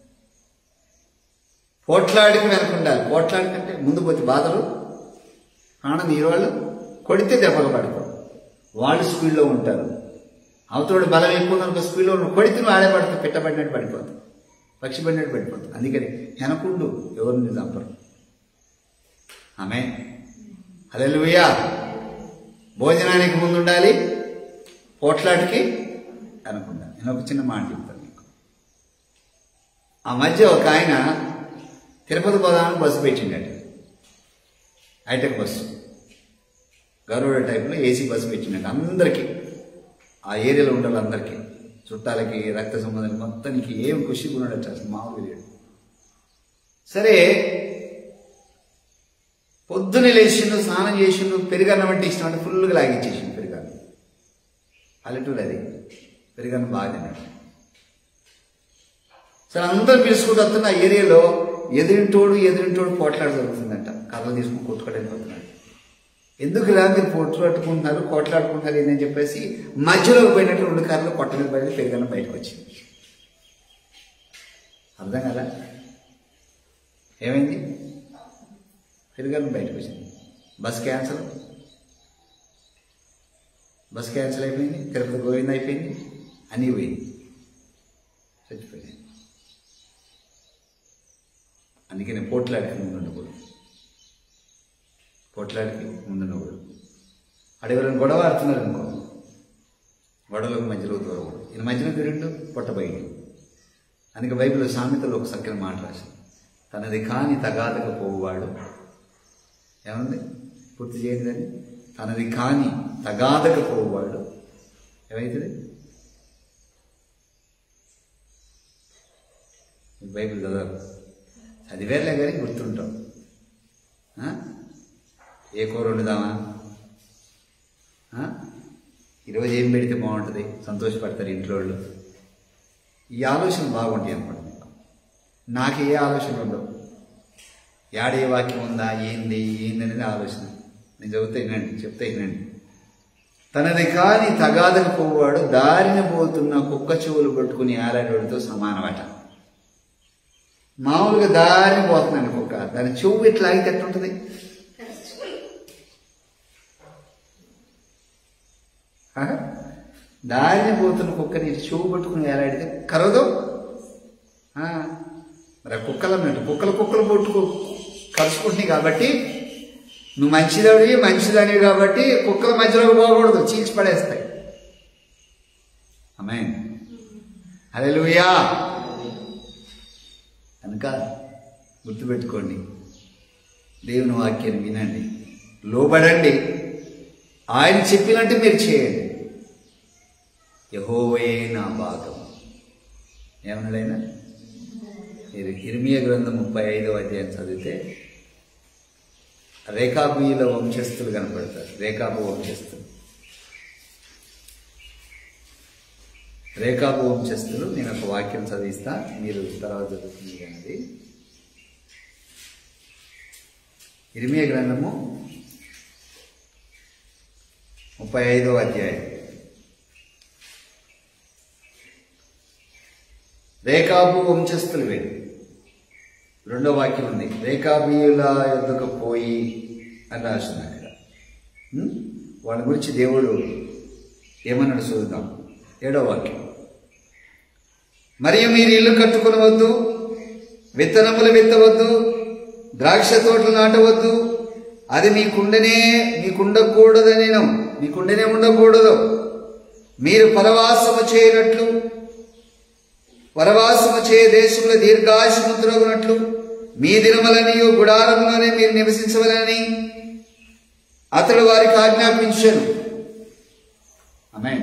పోట్లాడికి వెనక ఉండాలి పోట్లాడికంటే ముందు పోతే బాధలు ప్రాణం ఈ వాళ్ళు కొడితే దెబ్బలు పడతారు వాళ్ళు స్పీడ్లో ఉంటారు అవతోడు బలం ఎక్కువ ఉన్న స్పీడ్లో ఉన్న కొడితే నువ్వు ఆడే పడితే పెట్టబడినట్టు పడిపోతుంది పక్షి పడినట్టు పడిపోతుంది అందుకని వెనకుండు ఎవరిని చంపరు ఆమె హల్లెలూయా భోజనానికి ముందు ఉండాలి పోట్లాడికి వెనకుండాలి నేను ఒక చిన్న మాట చెప్తాను మీకు ఆ మధ్య ఒక ఆయన తిరుపతి పోదామని బస్సు పెట్టిండట హైటెక్ బస్సు గరుడ టైప్లో ఏసీ బస్సు పెట్టిండట అందరికీ ఆ ఏరియాలో ఉండాలి అందరికీ చుట్టాలకి రక్త సంబంధానికి మొత్తానికి ఏం ఖుషి ఉన్నాడట అసలు మామూలు లేడు సరే పొద్దున లేచిండు స్నానం చేసిండు పెరుగన్నం అంటే ఇష్టం అంటే ఫుల్గా లాగిచ్చేసిండు పెరుగన్నం పల్లెటూరు అది పెరుగన్నం బాగా తిన్నాడు సరే అందరూ పిలుచుకుంటూ వస్తున్న ఆ ఏరియాలో ఎదిరింటోడు ఎదిరింటోడు పోట్లాడు జరుగుతుందంట కర్రలు తీసుకుని కొట్టుకోవడానికి పోతున్నాడు ఎందుకు రా మీరు పోట్లాడుకుంటున్నారు కోట్లాడుకుంటున్నారు ఏంటని చెప్పేసి మధ్యలోకి పోయినట్టు రెండు కర్రలు కొట్ట మీద పడి పెరుగన్న బయటకు వచ్చింది అర్థం కదా ఏమైంది పెరుగన్న బయటకు వచ్చింది బస్ క్యాన్సల్ బస్ క్యాన్సిల్ అయిపోయింది తిరుపతి గోవింద అయిపోయింది అన్నీ పోయింది చచ్చిపోయింది అందుకే నేను పోట్లాడికి ముందు ఉండకూడదు పోట్లాడికి ముందు ఉండకూడదు అడవిలో గొడవ ఆడుతున్నారు అనుకో గొడవలకు మధ్యలో దూరకూడదు ఈయన మధ్యలో తిరిగిండు పొట్ట బయట అందుకే బైబిల్లో సామెతలు ఒక చక్కని మాట రాసింది తనది కాని తగాదకు పోవాడు ఏముంది పూర్తి చేయండి తనది కాని తగాదకు పోవాడు ఏమైతుంది మీకు బైబిల్ చదవరు చదివేర్లే కానీ గుర్తుంటాం ఆ? ఏ కూర వండుదామా ఆ? ఈరోజు ఏం పెడితే బాగుంటుంది సంతోషపడతారు ఇంట్లో వాళ్ళు ఈ ఆలోచన బాగుంటాయి అనమాట మీకు నాకు ఏ ఆలోచన ఉండవు యాడే వాక్యం ఉందా ఏంది ఏంది అనేది ఆలోచన నేను చెబుతా వినండి చెప్తే వినండి తనది కాని తగాదకు పోవాడు దారిన పోతున్న కుక్క చెవులు పట్టుకుని ఆరాడేవాడితో సమానమట మామూలుగా దారిని పోతున్నాను కుక్క దాని చెవు ఇట్లా ఆగితే ఎట్లుంటుంది ఆ? దారిని పోతున్న కుక్కని ఇటు చెవు పట్టుకుని ఏలాడితే కరవదు ఆ, మరి ఆ కుక్కలు అన్నట్టు కుక్కలు కుక్కలు పట్టుకు కలుసుకుంటున్నాయి కాబట్టి నువ్వు మంచిదడివి మంచిదనివి కాబట్టి కుక్కల మధ్యలోకి పోకూడదు చీల్చి పడేస్తాయి అమ్మాయి అదే కనుక గుర్తుపెట్టుకోండి దేవుని వాక్యాన్ని వినండి లోబడండి ఆయన చెప్పినట్టు మీరు చేయండి యహోవే నా భాగం ఏమన్నాడైనా మీరు ఇర్మియ గ్రంథం ముప్పై ఐదవ అధ్యాయం చదివితే రేఖాబీల వంశస్థులు కనపడతారు రేఖాబు వంశస్థులు రేఖాబు వంశస్థులు నేను ఒక వాక్యం చదివిస్తా మీరు తర్వాత చదువుతుంది కానీ ఇరిమియ గ్రంథము ముప్పై ఐదవ అధ్యాయం రేఖాబు వంశస్థులు వీడు రెండో వాక్యం ఉంది రేఖాబీయుల యొద్దకు పోయి అని రాసింది అక్కడ ఉం? వాళ్ళ గురించి దేవుడు ఏమన్నాడు చూద్దాం ఏడో వాక్యం మరియు మీరు ఇల్లు కట్టుకునవద్దు విత్తనములు విత్తవద్దు ద్రాక్ష తోటలు నాటవద్దు అది మీకుండనే మీకుండకూడదనేను మీకుండనే ఉండకూడదు మీరు పరవాసము చేయనట్లు పరవాసము చేయ దేశంలో దీర్ఘాశముద్రగునట్లు మీ దినములనియు గుడారములోనే మీరు నివసించవలని అతడు వారికి ఆజ్ఞాపించాను ఆమె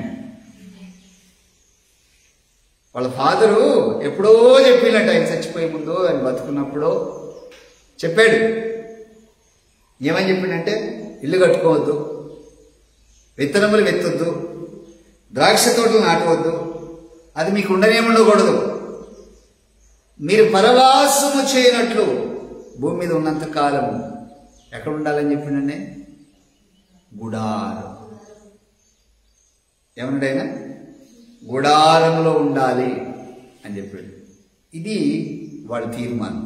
వాళ్ళ ఫాదరు ఎప్పుడో చెప్పినట్టు ఆయన చచ్చిపోయే ముందు ఆయన బతుకున్నప్పుడు చెప్పాడు ఏమని చెప్పిండంటే ఇల్లు కట్టుకోవద్దు విత్తనములు వెత్తొద్దు ద్రాక్ష తోటలు నాటవద్దు అది మీకు ఉండనే ఉండకూడదు మీరు పరవాసము చేయనట్లు భూమి మీద ఉన్నంత కాలము ఎక్కడ ఉండాలని చెప్పిండే గుడారం ఏమన్నాడు ఆయన గుడారంలో ఉండాలి అని చెప్పాడు ఇది వాడి తీర్మానం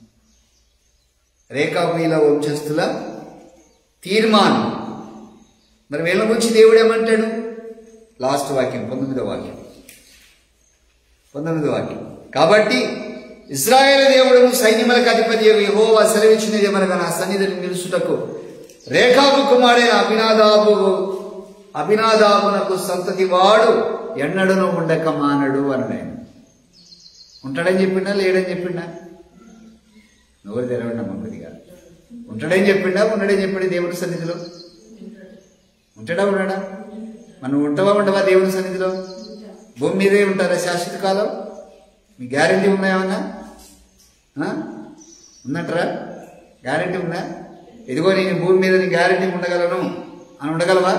రేఖాబీల వంశస్థుల తీర్మానం మరి వీళ్ళ గురించి దేవుడు ఏమంటాడు లాస్ట్ వాక్యం పంతొమ్మిదో వాక్యం పంతొమ్మిదో వాక్యం కాబట్టి ఇస్రాయేల్ దేవుడు సైన్యములకు అధిపతి యెహోవా సెలవిచ్చినది ఏమనగా నా సన్నిధిని నిలుచుటకు రేఖాబు కుమారుడైన అభినాదాబు అభినాదాబునకు సంతతి వాడు ఎన్నడను ఉండక మానడు అన్నాడు ఆయన ఉంటాడని చెప్పిండా లేడని చెప్పిండా నోరు తెరవండి అమ్మ కొద్దిగా ఉంటాడని చెప్పిండా ఉండడని చెప్పిండు దేవుడి సన్నిధిలో ఉంటాడా ఉన్నాడా మనం ఉంటావా ఉండవా దేవుని సన్నిధిలో భూమి మీదే ఉంటారా శాశ్వత కాలం మీ గ్యారంటీ ఉన్నాయేమన్నా ఆ? ఉందంటారా గ్యారంటీ ఉందా ఇదిగో నేను భూమి మీద నీ గ్యారంటీ ఉండగలను అని ఉండగలవా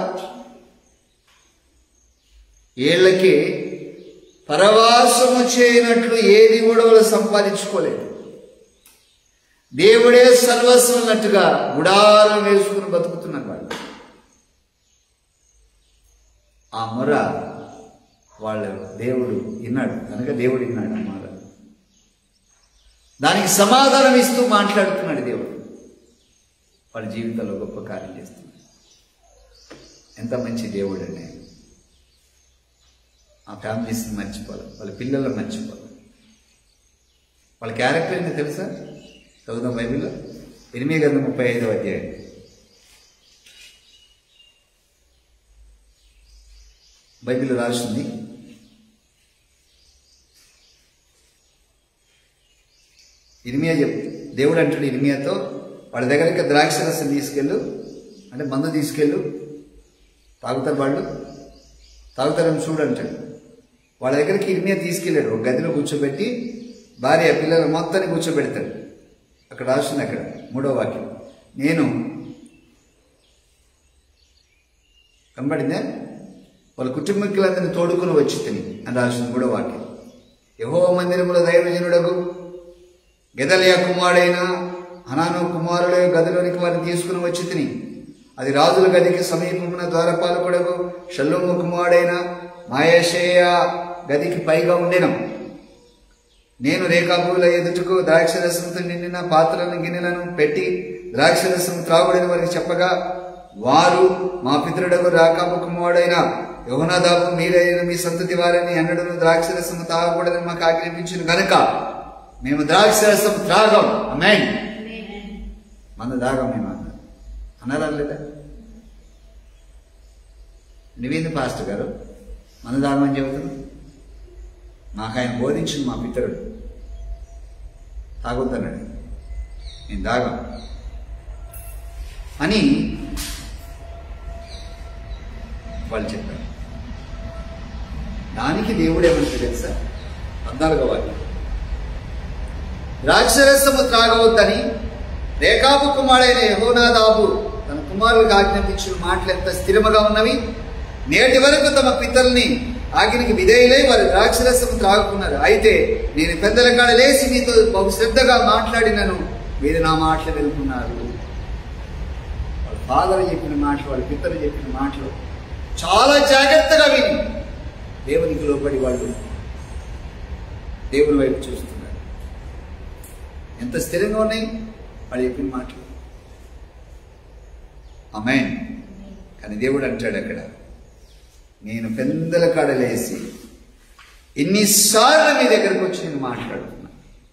ఏళ్ళకి పరవాసము చేయనట్లు ఏది కూడా వాళ్ళు సంపాదించుకోలేదు దేవుడే సర్వస్వం అన్నట్టుగా గుడారం వేసుకుని బతుకుతున్నారు వాళ్ళు ఆ మొర వాళ్ళ దేవుడు విన్నాడు కనుక దేవుడు విన్నాడు ఆ మొర దానికి సమాధానం ఇస్తూ మాట్లాడుతున్నాడు దేవుడు వాళ్ళ జీవితంలో గొప్ప కార్యం చేస్తున్నాడు ఎంత మంచి దేవుడు అండి ఆయన. ఆ ఫ్యామిలీస్ని మర్చిపోవాలి వాళ్ళ పిల్లలను మర్చిపోవాలి వాళ్ళ క్యారెక్టర్ ఏంటో తెలుసా చదువుదాం బైబిల్లో ఎనిమిది గంట ముప్పై ఐదవ అధ్యాయం బైబిల్లో రాసింది ఇర్మియా చెప్ దేవుడు అంటాడు ఇర్మియాతో వాళ్ళ దగ్గరికి ద్రాక్ష రసం తీసుకెళ్ళు అంటే మందు తీసుకెళ్ళు తాగుతారు వాళ్ళు తాగుతారని చూడు అంటాడు వాళ్ళ దగ్గరికి ఇర్మియా తీసుకెళ్ళాడు ఒక గదిలో కూర్చోబెట్టి భార్య పిల్లలు మొత్తాన్ని కూర్చోబెడతాడు అక్కడ రాసింది అక్కడ మూడో వాక్యం నేను కనబడిందే వాళ్ళ కుటుంబీకులందరినీ తోడుకుని వచ్చి తిని అని రాసింది మూడో వాక్యం యహో మందిరముల దైవజనుడకు గెదలియా కుమారుడైన హనాను కుమారుల గదిలోనికి వారిని తీసుకుని వచ్చి తిని అది రాజుల గదికి సమీపమున ద్వారపాలకుడకు షల్లుము కుమారుడైన మాయేషేయ గదికి పైగా ఉండెను నేను రేఖాపుల ఎదుటకు ద్రాక్షరసంతో నిండిన పాత్రలను గిన్నెలను పెట్టి ద్రాక్షరసం త్రాగుడని వారికి చెప్పగా వారు మా పితరుడకు రాకాపు కుమారుడైన యోహనాదాపు మీరైన మీ సంతతి వారిని ఎన్నడను ద్రాక్షరసం తాగకూడదని మాకు ఆజ్ఞాపించిన గనుక మేము ద్రాక్షరసం త్రాగం అమెన్ మన దాగం మేము అన్నారు అన్నారా లేదా నువ్వేంది పాస్టర్ గారు మన దాగం అని చెబుతున్నావు మాకు ఆయన బోధించింది మా పితరుడు తాగొద్దన్నాడు నేను తాగం అని వాళ్ళు చెప్పారు దానికి దేవుడు ఏమంటాడు తెలుసా పద్నాలుగో వాక్యం ద్రాక్షరసము త్రాగవద్దని రేఖాబు కుమారుడైన యహోనాదాబు తన కుమారులకు ఆజ్ఞాపించిన మాటలు ఎంత స్థిరముగా ఉన్నవి నేటి వరకు తమ పితల్ని ఆజ్ఞకి విధేయులై వారు ద్రాక్షరసము త్రాగుకున్నారు అయితే నేను పెద్దల కాడ లేచి మీతో బహు శ్రద్ధగా మాట్లాడినను మీరు నా మాటలు వెళ్తున్నారు వాళ్ళ ఫాదర్ చెప్పిన మాటలు వాళ్ళ పితలు చెప్పిన మాటలు చాలా జాగ్రత్తగా విని దేవునికి లోపడి వాళ్ళు దేవుని వైపు చూస్తున్నారు ఎంత స్థిరంగా ఉన్నాయి వాళ్ళు చెప్పిన మాటలు అమెన్ కానీ దేవుడు అంటాడు అక్కడ నేను పెందల కాడలేసి ఎన్నిసార్లు మీ దగ్గరకు వచ్చి నేను మాట్లాడుతున్నా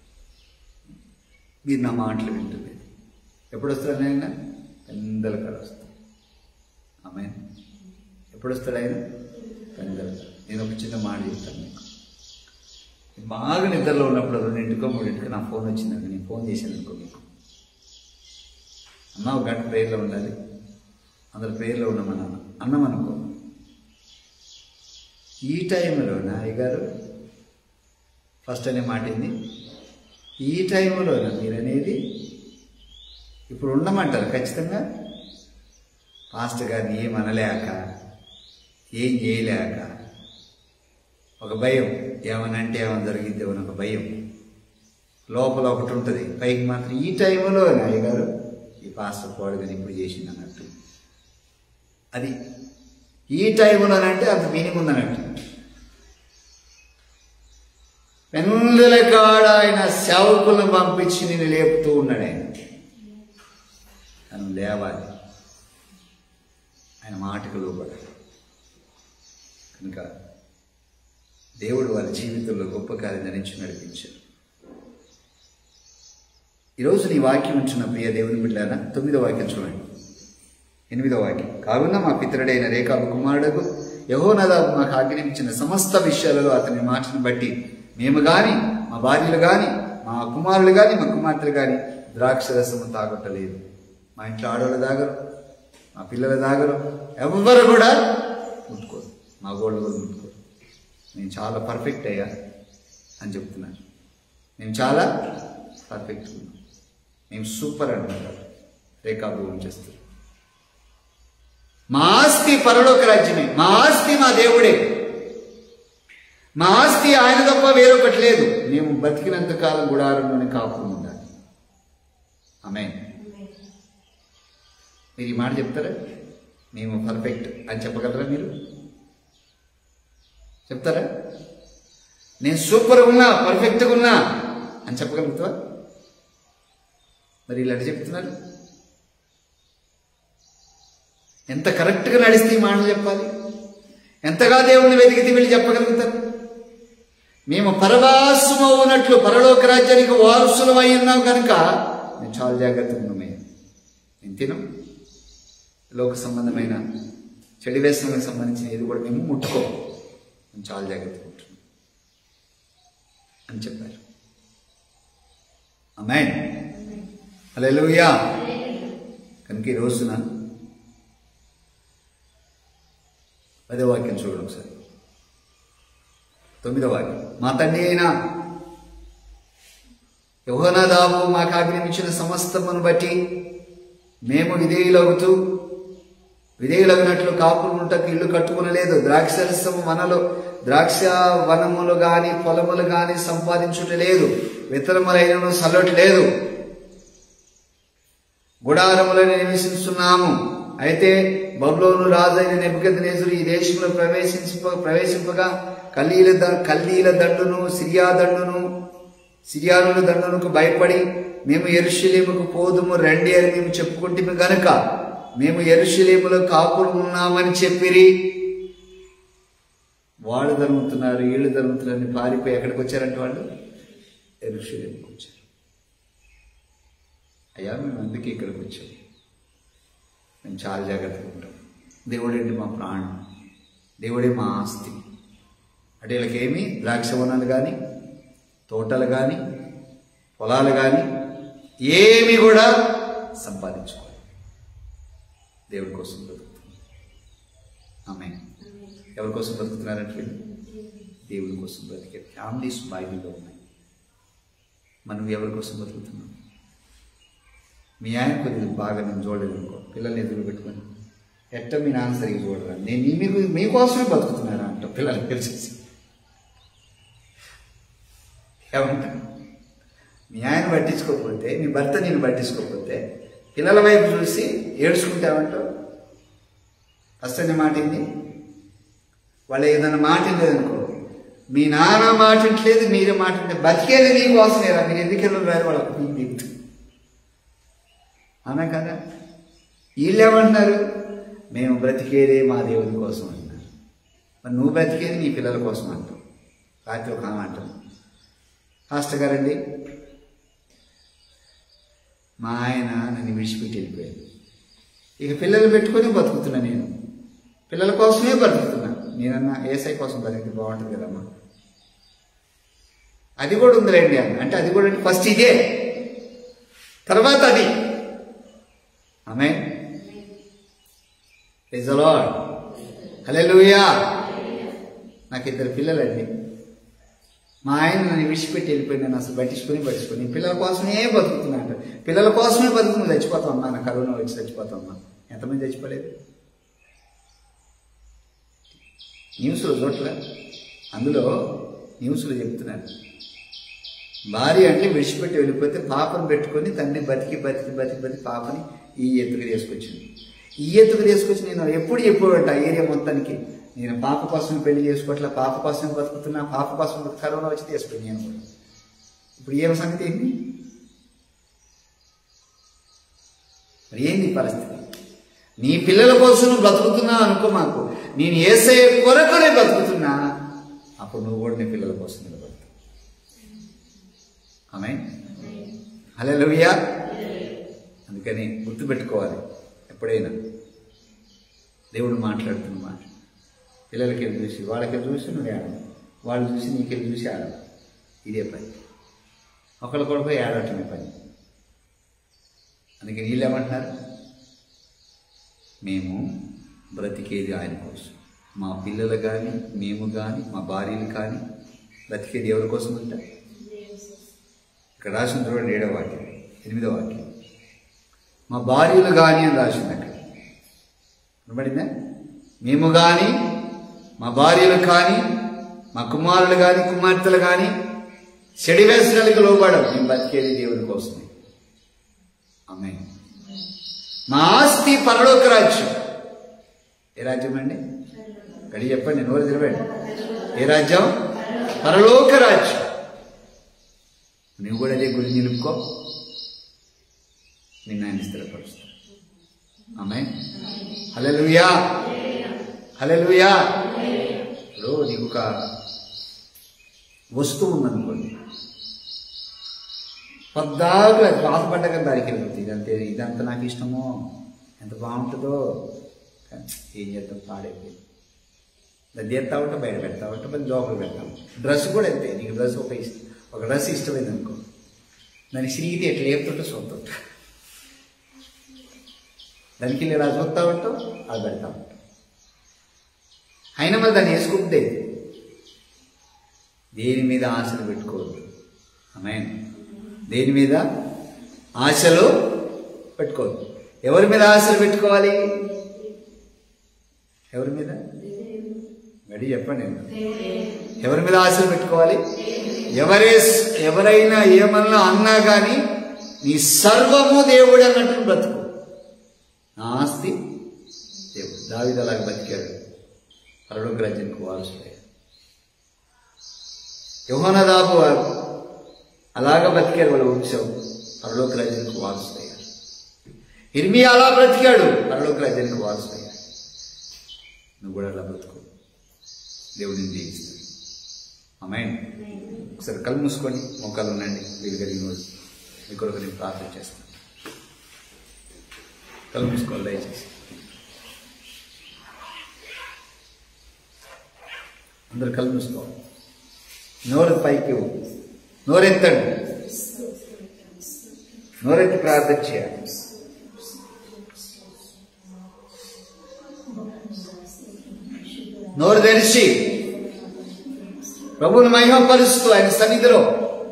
మీరు నా మాటలు వింటుంది ఎప్పుడు వస్తాడు ఆయన పెందల కాడ వస్తాను ఆమె ఎప్పుడు వస్తాడు ఆయన పెందల కాడ. నేను ఒక చిన్న మాట చెప్తాను మీకు బాగా నిద్రలో ఉన్నప్పుడు రెండింటికో మూడింటికో నా ఫోన్ వచ్చిందండి నేను ఫోన్ చేశాను అనుకో మీకు అన్న ఒక గంట ప్రేయర్లో ఉండాలి అందులో ప్రేయర్లో ఉన్నామని అన్న అన్నం అనుకో ఈ టైంలో నాయగారు ఫస్ట్ అనే మాట ఏంది ఈ టైంలో మీరు అనేది ఇప్పుడు ఉండమంటారు ఖచ్చితంగా పాస్టర్ గారిని ఏం అనలేక ఏం చేయలేక ఒక భయం ఏమనంటే ఏమైనా జరిగిద్ది అని ఒక భయం లోపల ఒకటి ఉంటుంది పైకి మాత్రం ఈ టైంలో అయ్యగారు ఈ పాస్టర్ పాడుగాని ఇప్పుడు చేసింది అన్నట్టు అది ఈ టైంలోనంటే అంత మీనింగ్ ఉందన్నట్టు పెన్నుల కాడ ఆయన సేవకులను పంపించి నేను లేపుతూ ఉన్నాడు ఆయన తను లేవాలి ఆయన మాటకు లోపడాలి కనుక దేవుడు వారి జీవితంలో గొప్ప కార్యం ధరించి నడిపించారు ఈరోజు నీ వాక్యం ఉంచిన ప్రియ దేవుని బిడ్డారా తొమ్మిదో వాక్యం చూడండి ఎనిమిదో వాక్యం కావున మా పితరుడైన రేఖాబు కుమారుడుకు యహోనదాబు మాకు ఆజ్ఞాపించిన సమస్త విషయాలలో అతని మాటను బట్టి మేము గాని మా భార్యలు గాని మా కుమారులు గాని మా కుమార్తెలు గాని ద్రాక్ష రసము తాగొట్టలేదు మా ఇంట్లో ఆడవాళ్ళు దాగరు మా పిల్లల దాగరు ఎవ్వరు కూడా ముట్టుకోరు మా గోళ్ళు కూడా ముట్టుకోరు నేను చాలా పర్ఫెక్ట్ అయ్యా అని చెప్తున్నాను నేను చాలా పర్ఫెక్ట్ ఉన్నాను మేము సూపర్ అంటున్నారు రేఖాభూమి చేస్తారు మా ఆస్తి పరలోక రాజ్యమే మా ఆస్తి మా దేవుడే మా ఆస్తి ఆయన తప్ప వేరొకటి లేదు మేము బతికినంత కాలం గుడారంలోనే కాపురం ఉండాలి ఆమె మీరు ఈ మాట చెప్తారా మేము పర్ఫెక్ట్ అని చెప్పగలరా మీరు చెప్తారా నేను సూపర్గా ఉన్నా పర్ఫెక్ట్గా ఉన్నా అని చెప్పగలుగుతావా మరి ఇలా చెప్తున్నారు ఎంత కరెక్ట్గా నడిస్తే ఈ మాటలు చెప్పాలి ఎంతగా దేవుణ్ణి వెతికితే వీళ్ళు చెప్పగలుగుతారు మేము పరవాసము ఉన్నట్లు పరలోక రాజ్యానికి వారసులం అయి ఉన్నాం కనుక నేను చాలా జాగ్రత్తగా ఉన్నామే నేను తినం లోక సంబంధమైన చెడు వ్యసనాలకు సంబంధించిన ఏది కూడా మేము ముట్టుకో నేను చాలా జాగ్రత్తగా ఉంటున్నాం అని చెప్పారు అమ్మాయి హల్లెలూయా కనుక ఈ రోజున పదో వాక్యం చూడండి ఒకసారి తొమ్మిదో వాక్యం మా తండ్రి అయినా యహోనాదాము మాకు ఆజ్ఞాపించిన సమస్తమును బట్టి మేము విధేయులవుతూ విధేయులగినట్లు కాపులుంటకు ఇల్లు కట్టుకునలేదు ద్రాక్షరసము వనలు ద్రాక్ష వనములు గాని పొలములు గాని సంపాదించుట లేదు విత్తనములైనను సల్లటి లేదు గుడారములను నివసిస్తున్నాము అయితే బబులోను రాజైన నెబ్బకెద్నేసుడు ఈ దేశంలో ప్రవేశించ ప్రవేశింపగా కల్లీల ద- కల్లీల దండును సిరియా దండును సిరియానుల దండునకు భయపడి మేము ఎరుషలేముకు పోదుము రండి అని మేము చెప్పుకుంటే గనుక మేము ఎరుషలేములో కాపులు ఉన్నామని చెప్పిరి వాళ్ళు ధర్ముతున్నారు వీళ్ళు ధర్ముతున్నారని పారిపోయి ఎక్కడికి వచ్చారంటే వాళ్ళు ఎరుషలేముకు వచ్చారు అయ్యా మేము అందుకే ఇక్కడికి వచ్చాం మేము చాలా జాగ్రత్తగా ఉంటాం దేవుడేంటి మా ప్రాణం దేవుడే మా ఆస్తి అంటే వీళ్ళకేమి ద్రాక్ష వనాలు కానీ తోటలు కానీ పొలాలు కానీ ఏమి కూడా సంపాదించుకోవాలి దేవుడి కోసం బ్రతుకుతుంది ఆమె ఎవరి కోసం బ్రతుకుతున్నారంటే వీళ్ళు దేవుడి కోసం బ్రతికే ఫ్యామిలీస్ బైబిల్లో ఉన్నాయి మనం ఎవరి కోసం బ్రతుకుతున్నాం మీ ఆయన కొద్దిగా బాగా నేను చూడలేదు అనుకో పిల్లల్ని ఎదురు పెట్టుకొని ఎట్ట మీ నాన్న సరిగ్గా చూడరా నేను నీ- మీకు మీకోసమే బతుకుతున్నాను అంట పిల్లలకి తెలిసేసి ఏమంట మీ ఆయన పట్టించుకోకపోతే మీ భర్త నేను పట్టించుకోకపోతే పిల్లల వైపు చూసి ఏడ్చుకుంటామంటావు ఫస్ట్ అనే మాట ఏంది వాళ్ళు ఏదైనా మాట లేదనుకో మీ నాన్న మాటింటలేదు మీరే మాట బతికేది నీ కోసమేరా మీరు ఎందుకు వెళ్ళారు వాళ్ళకు మీకు దిగుతుంది అవునా కదా వీళ్ళు ఏమంటున్నారు మేము బ్రతికేదే మా దేవుని కోసం అంటున్నారు మరి నువ్వు బ్రతికేది నీ పిల్లల కోసం అంటావు రాత్రి ఒక ఆమె అంటాం హాస్టర్ గారండి మా ఆయన నన్ను విడిచిపెట్టి వెళ్ళిపోయాడు ఇక పిల్లలు పెట్టుకొని బతుకుతున్నా నేను పిల్లల కోసమే బతుకుతున్నా నేనన్నా ఏసై కోసం బతికితే బాగుంటుంది కదమ్మా అది కూడా ఉందిలేండి అన్న అంటే అది కూడా ఫస్ట్ ఇదే తర్వాత అది ఆమె హల్లెలూయా నాకు ఇద్దరు పిల్లలండి మా ఆయన నన్ను విడిచిపెట్టి వెళ్ళిపోయి నన్ను అసలు పట్టించుకొని పట్టించుకొని పిల్లల కోసమే బతుకుతున్నా అంట పిల్లల కోసమే బతుకుని చచ్చిపోతాం అమ్మా నా కరోనా వచ్చి చచ్చిపోతాం అమ్మా ఎంతమంది చచ్చిపోలేదు న్యూస్లో చూడలే అందులో న్యూస్లో చెప్తున్నారు భార్య అంటే విడిచిపెట్టి వెళ్ళిపోతే పాపను పెట్టుకొని తండ్రి బతికి బతికి బతికి బతికి పాపని ఈ ఎత్తుకు తీసుకొచ్చింది ఈ ఎత్తుకు తీసుకొచ్చి నేను ఎప్పుడు చెప్పేవాట ఆ ఏరియా మొత్తానికి నేను పాప కోసం పెళ్లి చేసుకోవట్లే పాప కోసం బతుకుతున్నా పాప కోసం బతుకు- కరోనా వచ్చి తీసుకుని నేను కూడా ఇప్పుడు ఏం సంగతి ఏంటి మరి ఏంది ఈ పరిస్థితి నీ పిల్లల కోసం నువ్వు బ్రతుకుతున్నా అనుకో మాకు నేను ఏసే కొరకు నేను బ్రతుకుతున్నా అప్పుడు నువ్వు కూడా నీ పిల్లల కోసం నిలబడతావు ఆమె హలే అందుకని గుర్తుపెట్టుకోవాలి ఎప్పుడైనా దేవుడు మాట్లాడుతున్న మాట పిల్లలకి వెళ్ళి చూసి వాళ్ళకి వెళ్ళి చూసి నువ్వు ఏడవు వాళ్ళు చూసి నీకెళ్ళి చూసి ఆడవు ఇదే పని ఒకళ్ళ కొడుకు ఏడవటమే పని అందుకే వీళ్ళు ఏమంటున్నారు మేము బ్రతికేది ఆయన కోసం మా పిల్లలు కానీ మేము కానీ మా భార్యలు కానీ బ్రతికేది ఎవరి కోసం అంటే ఇక్కడ రాసిన చూడండి ఏడవ వాక్యం ఎనిమిదో వాక్యం మా భార్యలు కానీ అని రాసింది అక్కడ వినబడిందా మేము కానీ మా భార్యలు కానీ మా కుమారులు కానీ కుమార్తెలు కానీ చెడి వ్యసనాలకు లోబడం మేము బతికేది దేవుని కోసమే ఆమె మా ఆస్తి పరలోక రాజ్యం ఏ రాజ్యం అండి గడి చెప్పండి నోరు తెరవండి ఏ రాజ్యం పరలోక రాజ్యం నువ్వు కూడా అదే గురి నిలుపుకో నిన్న ఆయన స్థిరపరుస్తా ఆమె హలలుయా హలలుయా ఇప్పుడు నీకు ఒక వస్తువు ఉందనుకోండి పద్దాగా బాధపడ్డగా దానికి వెళ్ళిపోతుంది ఇదంతే ఇదంతా నాకు ఇష్టమో ఎంత బాగుంటుందో కానీ ఏం చేద్దాం పాడైపోయింది దాన్ని తీస్తా ఉంటే బయట పెడతా ఉంటే మళ్ళీ లోపల పెడతాం డ్రెస్ కూడా అంతే నీకు డ్రెస్ ఒక ఇష్టం ఒక డ్రెస్ ఇష్టమైంది అనుకో దాన్ని సిరిగితే ఎట్లా లేపుతుంటే చూస్తుంటా దానికి వెళ్ళి ఇలా చూస్తూ ఉంటాం అది పెడతా ఉంటాం అయినా మళ్ళీ దాన్ని వేసుకుంటే దేని మీద ఆశలు పెట్టుకోవద్దు ఆమె దేని మీద ఆశలు పెట్టుకోవద్దు ఎవరి మీద ఆశలు పెట్టుకోవాలి ఎవరి మీద గడి చెప్పండి ఎవరి మీద ఆశలు పెట్టుకోవాలి ఎవరే ఎవరైనా ఏమన్నా అన్నా కానీ నీ సర్వము దేవుడు అన్నట్టు బ్రతుకు నా ఆస్తి దేవుడు దావిద అలాగ బతికాడు పరలోక రాజ్యానికి వారసుడయ్యాడు యోహనదాబు వారు అలాగ బతికారు వాళ్ళ వంశం పరలోక రాజ్యానికి వారసుడయ్యాడు ఇర్మియా అలా బ్రతికాడు పరలోక రాజ్యానికి వారసుడయ్యాడు నువ్వు కూడా అలా బ్రతుకు దేవుడిని దీవిస్తాడు అమ్మాయి ఒకసారి కళ్ళు మూసుకొని మోకాలు ఉండండి వీలు కలిగిన వాళ్ళు మీ కొరకు నేను ప్రార్థన చేస్తాను కళ్ళు మూసుకోవాలి దయచేసి అందరు కళ్ళు మూసుకోవాలి నోరు పైకి నోరెత్తండి నోరెత్తి ప్రార్థన చేయాలి నోరు తెరిచి ప్రభుని మహిమపరుస్తూ ఆయన సన్నిధిలో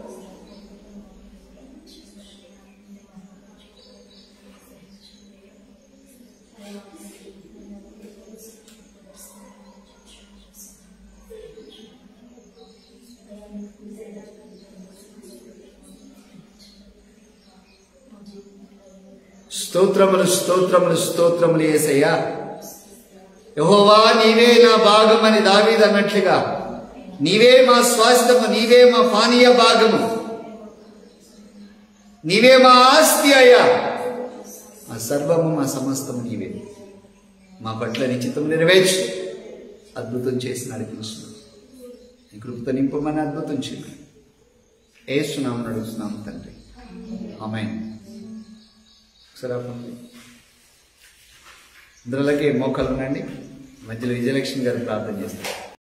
స్తోత్రములు స్తోత్రములు స్తోత్రములు ఏసయ్యా యహోవా నీవే నా భాగమని దావీద్ అన్నట్లుగా నీవే మా స్వాస్థ్యము నీవే మా పానీయ భాగము నీవే మా ఆస్తి అయ్యా మా సర్వము మా సమస్తము నీవే మా పట్ల నిశ్చితం నెరవేర్చు అద్భుతం చేసి నడిపించు నీ కృపతో నింపమని అద్భుతం చేయండి ఏస్తున్నాము నడుస్తున్నాము తండ్రి ఆమె ఒకసారి ఆపండి. ఇందులోకి మోకాలు ఉండండి మధ్యలో విజయలక్ష్మి గారు ప్రార్థన చేస్తారు